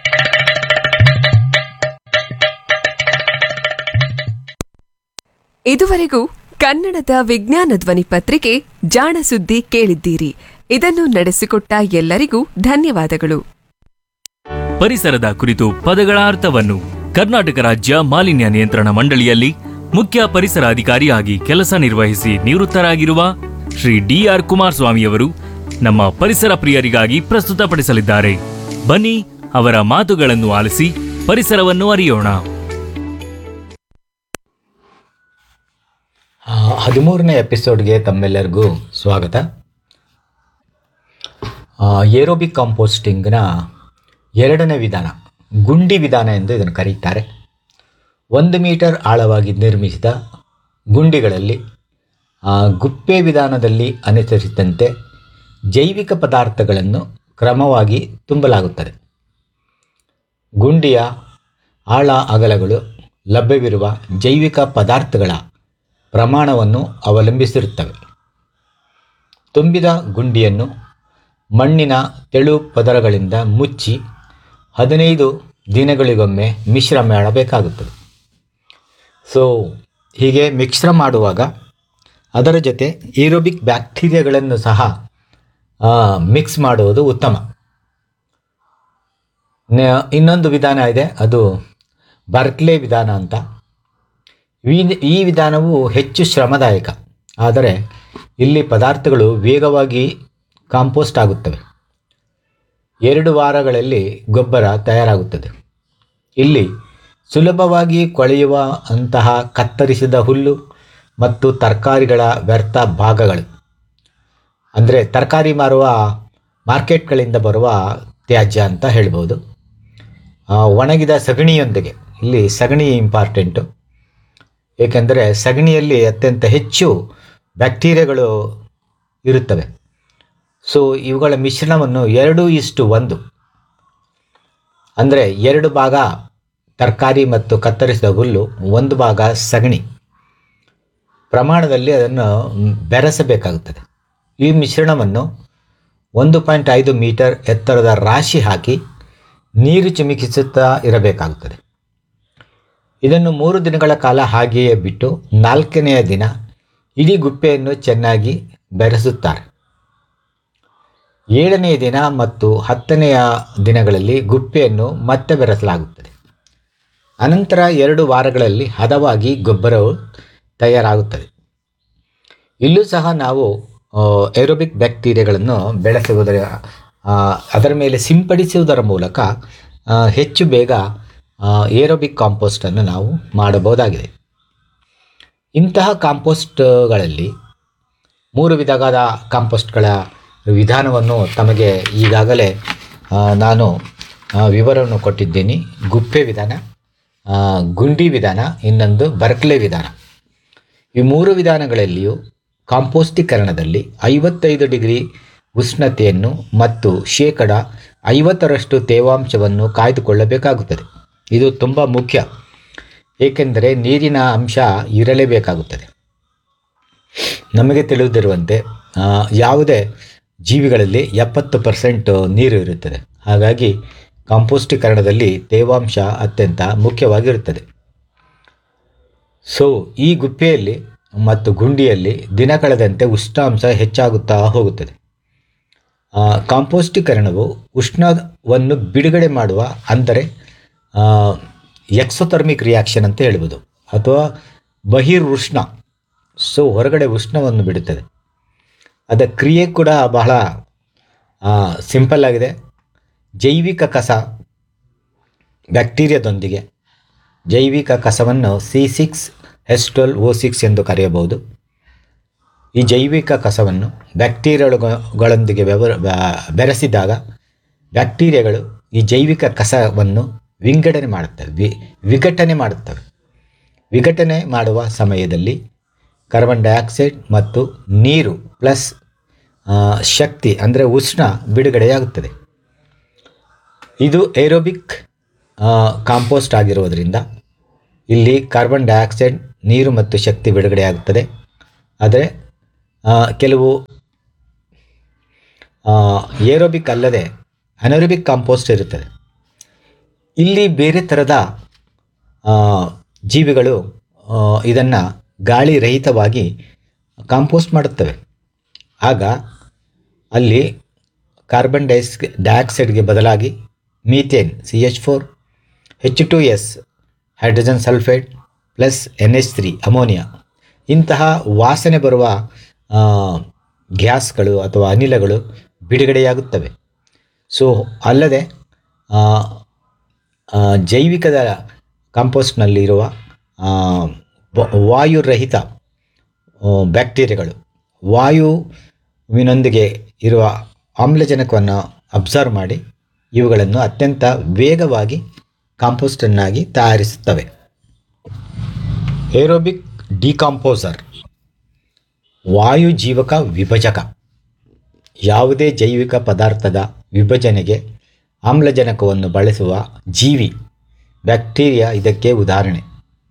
ಇದುವರೆಗೂ ಕನ್ನಡದ ವಿಜ್ಞಾನ ಧ್ವನಿ ಪತ್ರಿಕೆ ಜಾಣ ಸುದ್ದಿ ಕೇಳಿದ್ದೀರಿ ಇದನ್ನು ನಡೆಸಿಕೊಟ್ಟ ಎಲ್ಲರಿಗೂ ಧನ್ಯವಾದಗಳು ಪರಿಸರದ ಕುರಿತು ಪದಗಳ ಅರ್ಥವನ್ನು ಕರ್ನಾಟಕ ರಾಜ್ಯ ಮಾಲಿನ್ಯ ನಿಯಂತ್ರಣ ಮಂಡಳಿಯಲ್ಲಿ ಮುಖ್ಯ ಪರಿಸರ ಅಧಿಕಾರಿಯಾಗಿ ಕೆಲಸ ನಿರ್ವಹಿಸಿ ನಿವೃತ್ತರಾಗಿರುವ ಶ್ರೀ ಡಿಆರ್ ಕುಮಾರಸ್ವಾಮಿಯವರು ನಮ್ಮ ಪರಿಸರ ಪ್ರಿಯರಿಗಾಗಿ ಪ್ರಸ್ತುತಪಡಿಸಲಿದ್ದಾರೆ ಬನ್ನಿ ಅವರ ಮಾತುಗಳನ್ನು ಆಲಿಸಿ ಪರಿಸರವನ್ನು ಅರಿಯೋಣ ಆ, ಹದಿಮೂರನೇ ಎಪಿಸೋಡ್ಗೆ ತಮ್ಮೆಲ್ಲರಿಗೂ ಸ್ವಾಗತ ಆ, ಏರೋಬಿಕ್ ಕಾಂಪೋಸ್ಟಿಂಗ್ನ ಎರಡನೇ ವಿಧಾನ ಗುಂಡಿ ವಿಧಾನ ಎಂದು ಇದನ್ನು ಕರೆಯುತ್ತಾರೆ ಒಂದು ಮೀಟರ್ ಆಳವಾಗಿ ನಿರ್ಮಿಸಿದ ಗುಂಡಿಗಳಲ್ಲಿ ಆ, ಗುಪ್ಪೆ ವಿಧಾನದಲ್ಲಿ ಅನುಸರಿಸಿದಂತೆ ಜೈವಿಕ ಪದಾರ್ಥಗಳನ್ನು ಕ್ರಮವಾಗಿ ತುಂಬಲಾಗುತ್ತದೆ ಗುಂಡಿಯ ಆಳ ಅಗಲಗಳು ಲಭ್ಯವಿರುವ ಜೈವಿಕ ಪದಾರ್ಥಗಳ ಪ್ರಮಾಣವನ್ನು ಅವಲಂಬಿಸಿರುತ್ತವೆ ತುಂಬಿದ ಗುಂಡಿಯನ್ನು ಮಣ್ಣಿನ ತೆಳು ಪದರಗಳಿಂದ ಮುಚ್ಚಿ ಹದಿನೈದು ದಿನಗಳಿಗೊಮ್ಮೆ ಮಿಶ್ರ ಮಾಡಬೇಕಾಗುತ್ತದೆ ಸೊ ಹೀಗೆ ಮಿಶ್ರ ಮಾಡುವಾಗ ಅದರ ಜೊತೆ ಏರೋಬಿಕ್ ಬ್ಯಾಕ್ಟೀರಿಯಾಗಳನ್ನು ಸಹ ಮಿಕ್ಸ್ ಮಾಡುವುದು ಉತ್ತಮ ನ- ಇನ್ನೊಂದು ವಿಧಾನ ಇದೆ ಅದು ಬರ್ಕ್ಲೆ ವಿಧಾನ ಅಂತ ಈ- ಈ ವಿಧಾನವು ಹೆಚ್ಚು ಶ್ರಮದಾಯಕ ಆದರೆ ಇಲ್ಲಿ ಪದಾರ್ಥಗಳು ವೇಗವಾಗಿ ಕಾಂಪೋಸ್ಟ್ ಆಗುತ್ತವೆ ಎರಡು ವಾರಗಳಲ್ಲಿ ಗೊಬ್ಬರ ತಯಾರಾಗುತ್ತದೆ ಇಲ್ಲಿ ಸುಲಭವಾಗಿ ಕೊಳೆಯುವ ಅಂತಹ ಕತ್ತರಿಸಿದ ಹುಲ್ಲು ಮತ್ತು ತರಕಾರಿಗಳ ವ್ಯರ್ಥ ಭಾಗಗಳು ಅಂದರೆ ತರಕಾರಿ ಮಾರುವ ಮಾರ್ಕೆಟ್ಗಳಿಂದ ಬರುವ ತ್ಯಾಜ್ಯ ಅಂತ ಹೇಳ್ಬೋದು ಆ, ಒಣಗಿದ ಸಗಣಿಯೊಂದಿಗೆ ಇಲ್ಲಿ ಸಗಣಿ ಇಂಪಾರ್ಟೆಂಟು ಏಕೆಂದರೆ ಸಗಣಿಯಲ್ಲಿ ಅತ್ಯಂತ ಹೆಚ್ಚು ಬ್ಯಾಕ್ಟೀರಿಯಾಗಳು ಇರುತ್ತವೆ ಸೊ ಇವುಗಳ ಮಿಶ್ರಣವನ್ನು ಎರಡು ಇಷ್ಟು ಒಂದು ಅಂದರೆ ಎರಡು ಭಾಗ ತರಕಾರಿ ಮತ್ತು ಕತ್ತರಿಸಿದ ಹುಲ್ಲು ಒಂದು ಭಾಗ ಸಗಣಿ ಪ್ರಮಾಣದಲ್ಲಿ ಅದನ್ನು ಬೆರೆಸಬೇಕಾಗುತ್ತದೆ ಈ ಮಿಶ್ರಣವನ್ನು ಒಂದು ಪಾಯಿಂಟ್ ಐದು ಮೀಟರ್ ಎತ್ತರದ ರಾಶಿ ಹಾಕಿ ನೀರು ಚಿಮುಕಿಸುತ್ತಾ ಇರಬೇಕಾಗುತ್ತದೆ ಇದನ್ನು ಮೂರು ದಿನಗಳ ಕಾಲ ಹಾಗೆಯೇ ಬಿಟ್ಟು ನಾಲ್ಕನೆಯ ದಿನ ಇಡೀ ಗುಪ್ಪೆಯನ್ನು ಚೆನ್ನಾಗಿ ಬೆರೆಸುತ್ತಾರೆ ಏಳನೆಯ ದಿನ ಮತ್ತು ಹತ್ತನೆಯ ದಿನಗಳಲ್ಲಿ ಗುಪ್ಪೆಯನ್ನು ಮತ್ತೆ ಬೆರೆಸಲಾಗುತ್ತದೆ ಅನಂತರ ಎರಡು ವಾರಗಳಲ್ಲಿ ಹದವಾಗಿ ಗೊಬ್ಬರವು ತಯಾರಾಗುತ್ತದೆ ಇಲ್ಲೂ ಸಹ ನಾವು ಏರೋಬಿಕ್ ಬ್ಯಾಕ್ಟೀರಿಯಾಗಳನ್ನು ಬೆಳೆಸುವುದರ ಆ, ಅದರ ಮೇಲೆ ಸಿಂಪಡಿಸುವುದರ ಮೂಲಕ ಆ, ಹೆಚ್ಚು ಬೇಗ ಏರೋಬಿಕ್ ಕಾಂಪೋಸ್ಟನ್ನು ನಾವು ಮಾಡಬಹುದಾಗಿದೆ ಇಂತಹ ಕಾಂಪೋಸ್ಟ್ಗಳಲ್ಲಿ ಮೂರು ವಿಧವಾದ ಕಾಂಪೋಸ್ಟ್ಗಳ ವಿಧಾನವನ್ನು ತಮಗೆ ಈಗಾಗಲೇ ಆ, ನಾನು ಆ, ವಿವರವನ್ನು ಕೊಟ್ಟಿದ್ದೀನಿ ಗುಪ್ಪೆ ವಿಧಾನ ಆ, ಗುಂಡಿ ವಿಧಾನ ಇನ್ನೊಂದು ಬರ್ಕ್ಲೆ ವಿಧಾನ ಈ ಮೂರು ವಿಧಾನಗಳಲ್ಲಿಯೂ ಕಾಂಪೋಸ್ಟೀಕರಣದಲ್ಲಿ ಐವತ್ತೈದು ಡಿಗ್ರಿ ಉಷ್ಣತೆಯನ್ನು ಮತ್ತು ಶೇಕಡ ಐವತ್ತರಷ್ಟು ತೇವಾಂಶವನ್ನು ಕಾಯ್ದುಕೊಳ್ಳಬೇಕಾಗುತ್ತದೆ ಇದು ತುಂಬ ಮುಖ್ಯ ಏಕೆಂದರೆ ನೀರಿನ ಅಂಶ ಇರಲೇಬೇಕಾಗುತ್ತದೆ ನಮಗೆ ತಿಳಿದಿರುವಂತೆ ಆ, ಯಾವುದೇ ಜೀವಿಗಳಲ್ಲಿ ಎಪ್ಪತ್ತು ಪರ್ಸೆಂಟ್ ನೀರು ಇರುತ್ತದೆ ಹಾಗಾಗಿ ಕಾಂಪೋಸ್ಟೀಕರಣದಲ್ಲಿ ತೇವಾಂಶ ಅತ್ಯಂತ ಮುಖ್ಯವಾಗಿರುತ್ತದೆ ಸೊ ಈ ಗುಪ್ಪೆಯಲ್ಲಿ ಮತ್ತು ಗುಂಡಿಯಲ್ಲಿ ದಿನ ಕಳೆದಂತೆ ಉಷ್ಣಾಂಶ ಹೆಚ್ಚಾಗುತ್ತಾ ಹೋಗುತ್ತದೆ ಆ, ಕಾಂಪೋಸ್ಟೀಕರಣವು ಉಷ್ಣವನ್ನು ಬಿಡುಗಡೆ ಮಾಡುವ ಅಂದರೆ ಎಕ್ಸೋಥರ್ಮಿಕ್ ರಿಯಾಕ್ಷನ್ ಅಂತ ಹೇಳ್ಬೋದು ಅಥವಾ ಬಹಿರ್ ಉಷ್ಣ ಸೊ ಹೊರಗಡೆ ಉಷ್ಣವನ್ನು ಬಿಡುತ್ತದೆ ಅದರ ಕ್ರಿಯೆ ಕೂಡ ಬಹಳ ಸಿಂಪಲ್ ಆಗಿದೆ ಜೈವಿಕ ಕಸ ಬ್ಯಾಕ್ಟೀರಿಯಾದೊಂದಿಗೆ ಜೈವಿಕ ಕಸವನ್ನು C six S twelve O six ಎಂದು ಕರೆಯಬಹುದು ಈ ಜೈವಿಕ ಕಸವನ್ನು ಬ್ಯಾಕ್ಟೀರಿಯಾಗಳೊಂದಿಗೆ ವ್ಯವರ ಬ್ಯಾ- ಬೆರೆಸಿದಾಗ ಬ್ಯಾಕ್ಟೀರಿಯಾಗಳು ಈ ಜೈವಿಕ ಕಸವನ್ನು ವಿಂಗಡಣೆ ಮಾಡುತ್ತವೆ ವಿ ವಿಘಟನೆ ಮಾಡುತ್ತವೆ ವಿಘಟನೆ ಮಾಡುವ ಸಮಯದಲ್ಲಿ ಕಾರ್ಬನ್ ಡೈಆಕ್ಸೈಡ್ ಮತ್ತು ನೀರು ಪ್ಲಸ್ ಆ, ಶಕ್ತಿ ಅಂದರೆ ಉಷ್ಣ ಬಿಡುಗಡೆಯಾಗುತ್ತದೆ ಇದು ಏರೋಬಿಕ್ ಕಾಂಪೋಸ್ಟ್ ಆಗಿರುವುದರಿಂದ ಇಲ್ಲಿ ಕಾರ್ಬನ್ ಡೈಆಕ್ಸೈಡ್ ನೀರು ಮತ್ತು ಶಕ್ತಿ ಬಿಡುಗಡೆಯಾಗುತ್ತದೆ ಆದರೆ ಆ, ಕೆಲವು ಏರೋಬಿಕ್ ಅಲ್ಲದೆ ಅನರೋಬಿಕ್ ಕಾಂಪೋಸ್ಟ್ ಇರುತ್ತದೆ ಇಲ್ಲಿ ಬೇರೆ ಥರದ ಆ, ಜೀವಿಗಳು ಇದನ್ನು ಗಾಳಿ ರಹಿತವಾಗಿ ಕಾಂಪೋಸ್ಟ್ ಮಾಡುತ್ತವೆ ಆಗ ಅಲ್ಲಿ ಕಾರ್ಬನ್ ಡೈಸ್ ಡೈಆಕ್ಸೈಡ್ಗೆ ಬದಲಾಗಿ methane C H four H two S hydrogen sulphide plus N H three ammonia ಇಂತಹ ವಾಸನೆ ಬರುವ ಆ, ಗ್ಯಾಸ್ಗಳು ಅಥವಾ ಅನಿಲಗಳು ಬಿಡುಗಡೆಯಾಗುತ್ತವೆ ಸೊ ಅಲ್ಲದೆ ಆ, ಆ, ಜೈವಿಕದ ಕಾಂಪೋಸ್ಟ್ನಲ್ಲಿರುವ ಆ, ವ- ವಾಯುರಹಿತ ಆ, ಬ್ಯಾಕ್ಟೀರಿಯಾಗಳು ವಾಯುವಿನೊಂದಿಗೆ ಇರುವ ಆಮ್ಲಜನಕವನ್ನು ಅಬ್ಸರ್ವ್ ಮಾಡಿ ಇವುಗಳನ್ನು ಅತ್ಯಂತ ವೇಗವಾಗಿ ಕಾಂಪೋಸ್ಟನ್ನಾಗಿ ತಯಾರಿಸುತ್ತವೆ ಏರೋಬಿಕ್ ಡಿಕಾಂಪೋಸರ್ ವಾಯು ಜೀವಕ ವಿಭಜಕ ಯಾವುದೇ ಜೈವಿಕ ಪದಾರ್ಥದ ವಿಭಜನೆಗೆ ಆಮ್ಲಜನಕವನ್ನು ಬಳಸುವ ಜೀವಿ ಬ್ಯಾಕ್ಟೀರಿಯಾ ಇದಕ್ಕೆ ಉದಾಹರಣೆ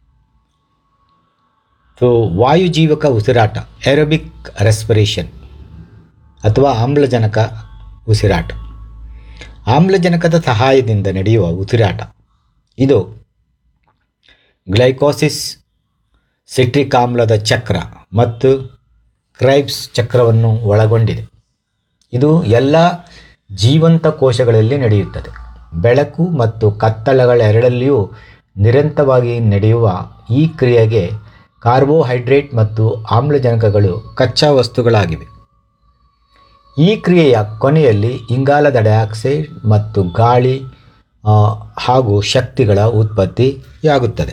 ಸೊ ವಾಯುಜೀವಕ ಉಸಿರಾಟ ಏರೋಬಿಕ್ ರೆಸ್ಪಿರೇಷನ್ ಅಥವಾ ಆಮ್ಲಜನಕ ಉಸಿರಾಟ ಆಮ್ಲಜನಕದ ಸಹಾಯದಿಂದ ನಡೆಯುವ ಉಸಿರಾಟ ಇದು ಗ್ಲೈಕೋಸಿಸ್ ಸಿಟ್ರಿಕ್ ಆಮ್ಲದ ಚಕ್ರ ಮತ್ತು ಕ್ರೈಬ್ಸ್ ಚಕ್ರವನ್ನು ಒಳಗೊಂಡಿದೆ ಇದು ಎಲ್ಲ ಜೀವಂತ ಕೋಶಗಳಲ್ಲಿ ನಡೆಯುತ್ತದೆ ಬೆಳಕು ಮತ್ತು ಕತ್ತಲಗಳೆರಡಲ್ಲಿಯೂ ನಿರಂತರವಾಗಿ ನಡೆಯುವ ಈ ಕ್ರಿಯೆಗೆ ಕಾರ್ಬೋಹೈಡ್ರೇಟ್ ಮತ್ತು ಆಮ್ಲಜನಕಗಳು ಕಚ್ಚಾ ವಸ್ತುಗಳಾಗಿವೆ ಈ ಕ್ರಿಯೆಯ ಕೊನೆಯಲ್ಲಿ ಇಂಗಾಲದ ಡೈಆಕ್ಸೈಡ್ ಮತ್ತು ಗಾಳಿ ಆ, ಹಾಗೂ ಶಕ್ತಿಗಳ ಉತ್ಪತ್ತಿಯಾಗುತ್ತದೆ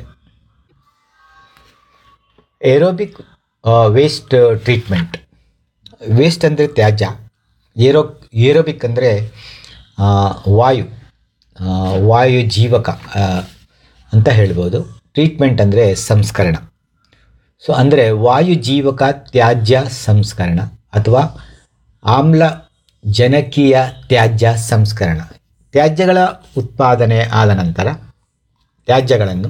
ಏರೋಬಿಕ್ ವೇಸ್ಟ್ ಟ್ರೀಟ್ಮೆಂಟ್ ವೇಸ್ಟ್ ಅಂದರೆ ತ್ಯಾಜ್ಯ ಏರೋ ಏರೋಬಿಕ್ ಅಂದರೆ ವಾಯು ಆ, ವಾಯು ಜೀವಕ ಆ, ಅಂತ ಹೇಳ್ಬೋದು ಟ್ರೀಟ್ಮೆಂಟ್ ಅಂದರೆ ಸಂಸ್ಕರಣ ಸೊ ಅಂದರೆ ವಾಯು ಜೀವಕ ತ್ಯಾಜ್ಯ ಸಂಸ್ಕರಣ ಅಥವಾ ಆಮ್ಲ ಜನಕೀಯ ತ್ಯಾಜ್ಯ ಸಂಸ್ಕರಣ ತ್ಯಾಜ್ಯಗಳ ಉತ್ಪಾದನೆ ಆದ ನಂತರ ತ್ಯಾಜ್ಯಗಳನ್ನು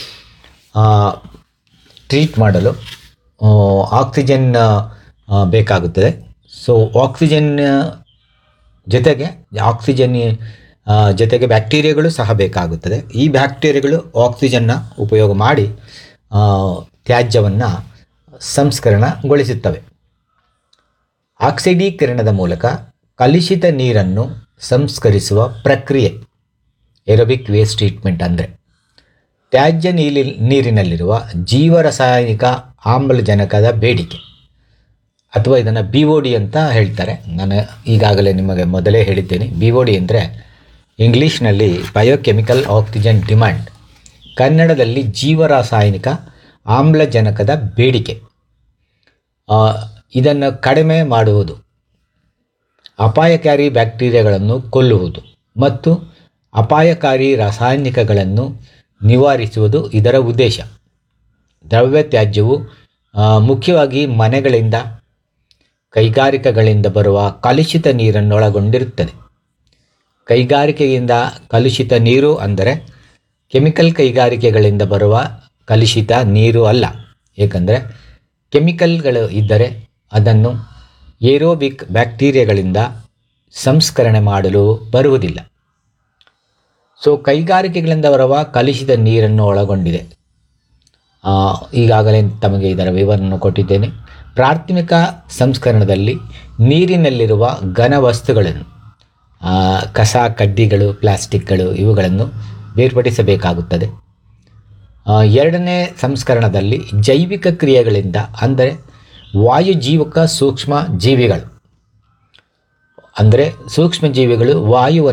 ಟ್ರೀಟ್ ಮಾಡಲು ಆ, ಆಕ್ಸಿಜನ್ ಆ, ಬೇಕಾಗುತ್ತದೆ ಸೊ ಆಕ್ಸಿಜನ್ ಜೊತೆಗೆ ಆಕ್ಸಿಜನ್ ಆ, ಜೊತೆಗೆ ಬ್ಯಾಕ್ಟೀರಿಯಾಗಳು ಸಹ ಬೇಕಾಗುತ್ತದೆ ಈ ಬ್ಯಾಕ್ಟೀರಿಯಾಗಳು ಆಕ್ಸಿಜನ್ನ ಉಪಯೋಗ ಮಾಡಿ ಆ, ತ್ಯಾಜ್ಯವನ್ನು ಸಂಸ್ಕರಣಗೊಳಿಸುತ್ತವೆ ಆಕ್ಸಿಡೀಕರಣದ ಮೂಲಕ ಕಲುಷಿತ ನೀರನ್ನು ಸಂಸ್ಕರಿಸುವ ಪ್ರಕ್ರಿಯೆ ಏರೋಬಿಕ್ ವೇಸ್ಟ್ ಟ್ರೀಟ್ಮೆಂಟ್ ಅಂದರೆ ತ್ಯಾಜ್ಯ ನೀಲಿ ನೀರಿನಲ್ಲಿರುವ ಜೀವರಾಸಾಯನಿಕ ಆಮ್ಲಜನಕದ ಬೇಡಿಕೆ ಅಥವಾ ಇದನ್ನು ಬಿ ಒ ಡಿ ಅಂತ ಹೇಳ್ತಾರೆ ನಾನು ಈಗಾಗಲೇ ನಿಮಗೆ ಮೊದಲೇ ಹೇಳಿದ್ದೇನೆ ಬಿ ಒ ಡಿ ಅಂದರೆ ಇಂಗ್ಲೀಷ್ನಲ್ಲಿ ಬಯೋಕೆಮಿಕಲ್ ಆಕ್ಸಿಜನ್ ಡಿಮ್ಯಾಂಡ್ ಕನ್ನಡದಲ್ಲಿ ಜೀವರಾಸಾಯನಿಕ ಆಮ್ಲಜನಕದ ಬೇಡಿಕೆ ಆ, ಇದನ್ನು ಕಡಿಮೆ ಮಾಡುವುದು ಅಪಾಯಕಾರಿ ಬ್ಯಾಕ್ಟೀರಿಯಾಗಳನ್ನು ಕೊಲ್ಲುವುದು ಮತ್ತು ಅಪಾಯಕಾರಿ ರಾಸಾಯನಿಕಗಳನ್ನು ನಿವಾರಿಸುವುದು ಇದರ ಉದ್ದೇಶ ದ್ರವ್ಯ ತ್ಯಾಜ್ಯವು ಆ, ಮುಖ್ಯವಾಗಿ ಮನೆಗಳಿಂದ ಕೈಗಾರಿಕೆಗಳಿಂದ ಬರುವ ಕಲುಷಿತ ನೀರನ್ನೊಳಗೊಂಡಿರುತ್ತದೆ ಕೈಗಾರಿಕೆಯಿಂದ ಕಲುಷಿತ ನೀರು ಅಂದರೆ ಕೆಮಿಕಲ್ ಕೈಗಾರಿಕೆಗಳಿಂದ ಬರುವ ಕಲುಷಿತ ನೀರು ಅಲ್ಲ ಏಕೆಂದರೆ ಕೆಮಿಕಲ್ಗಳು ಇದ್ದರೆ ಅದನ್ನು ಏರೋಬಿಕ್ ಬ್ಯಾಕ್ಟೀರಿಯಾಗಳಿಂದ ಸಂಸ್ಕರಣೆ ಮಾಡಲು ಬರುವುದಿಲ್ಲ ಸೊ ಕೈಗಾರಿಕೆಗಳಿಂದ ಬರುವ ಕಲುಷಿತ ನೀರನ್ನು ಒಳಗೊಂಡಿದೆ ಆ, ಈಗಾಗಲೇ ತಮಗೆ ಇದರ ವಿವರವನ್ನು ಕೊಟ್ಟಿದ್ದೇನೆ ಪ್ರಾಥಮಿಕ ಸಂಸ್ಕರಣದಲ್ಲಿ ನೀರಿನಲ್ಲಿರುವ ಘನ ವಸ್ತುಗಳನ್ನು ಆ, ಕಸ ಕಡ್ಡಿಗಳು ಪ್ಲಾಸ್ಟಿಕ್ಗಳು ಇವುಗಳನ್ನು ಬೇರ್ಪಡಿಸಬೇಕಾಗುತ್ತದೆ ಆ, ಎರಡನೇ ಸಂಸ್ಕರಣದಲ್ಲಿ ಜೈವಿಕ ಕ್ರಿಯೆಗಳಿಂದ ಅಂದರೆ ವಾಯುಜೀವಕ ಸೂಕ್ಷ್ಮ ಜೀವಿಗಳು ಅಂದರೆ ಸೂಕ್ಷ್ಮ ಜೀವಿಗಳು ವಾಯುವನ್ನು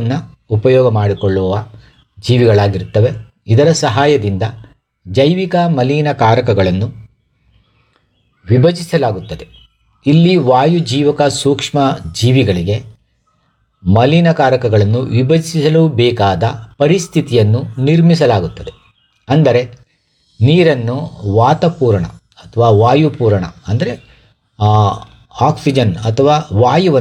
ಉಪಯೋಗ ಮಾಡಿಕೊಳ್ಳುವ ಜೀವಿಗಳಾಗಿರುತ್ತವೆ ಇದರ ಸಹಾಯದಿಂದ ಜೈವಿಕ ಮಲಿನಕಾರಕಗಳನ್ನು ವಿಭಜಿಸಲಾಗುತ್ತದೆ ಇಲ್ಲಿ ವಾಯು ಜೀವಕ ಸೂಕ್ಷ್ಮ ಜೀವಿಗಳಿಗೆ ಮಲಿನಕಾರಕಗಳನ್ನು ವಿಭಜಿಸಲು ಬೇಕಾದ ಪರಿಸ್ಥಿತಿಯನ್ನು ನಿರ್ಮಿಸಲಾಗುತ್ತದೆ ಅಂದರೆ ನೀರನ್ನು ವಾತಪೂರಣ ಅಥವಾ ವಾಯುಪೂರಣ ಅಂದರೆ ಆಕ್ಸಿಜನ್ ಅಥವಾ ವಾಯುವನ್ನು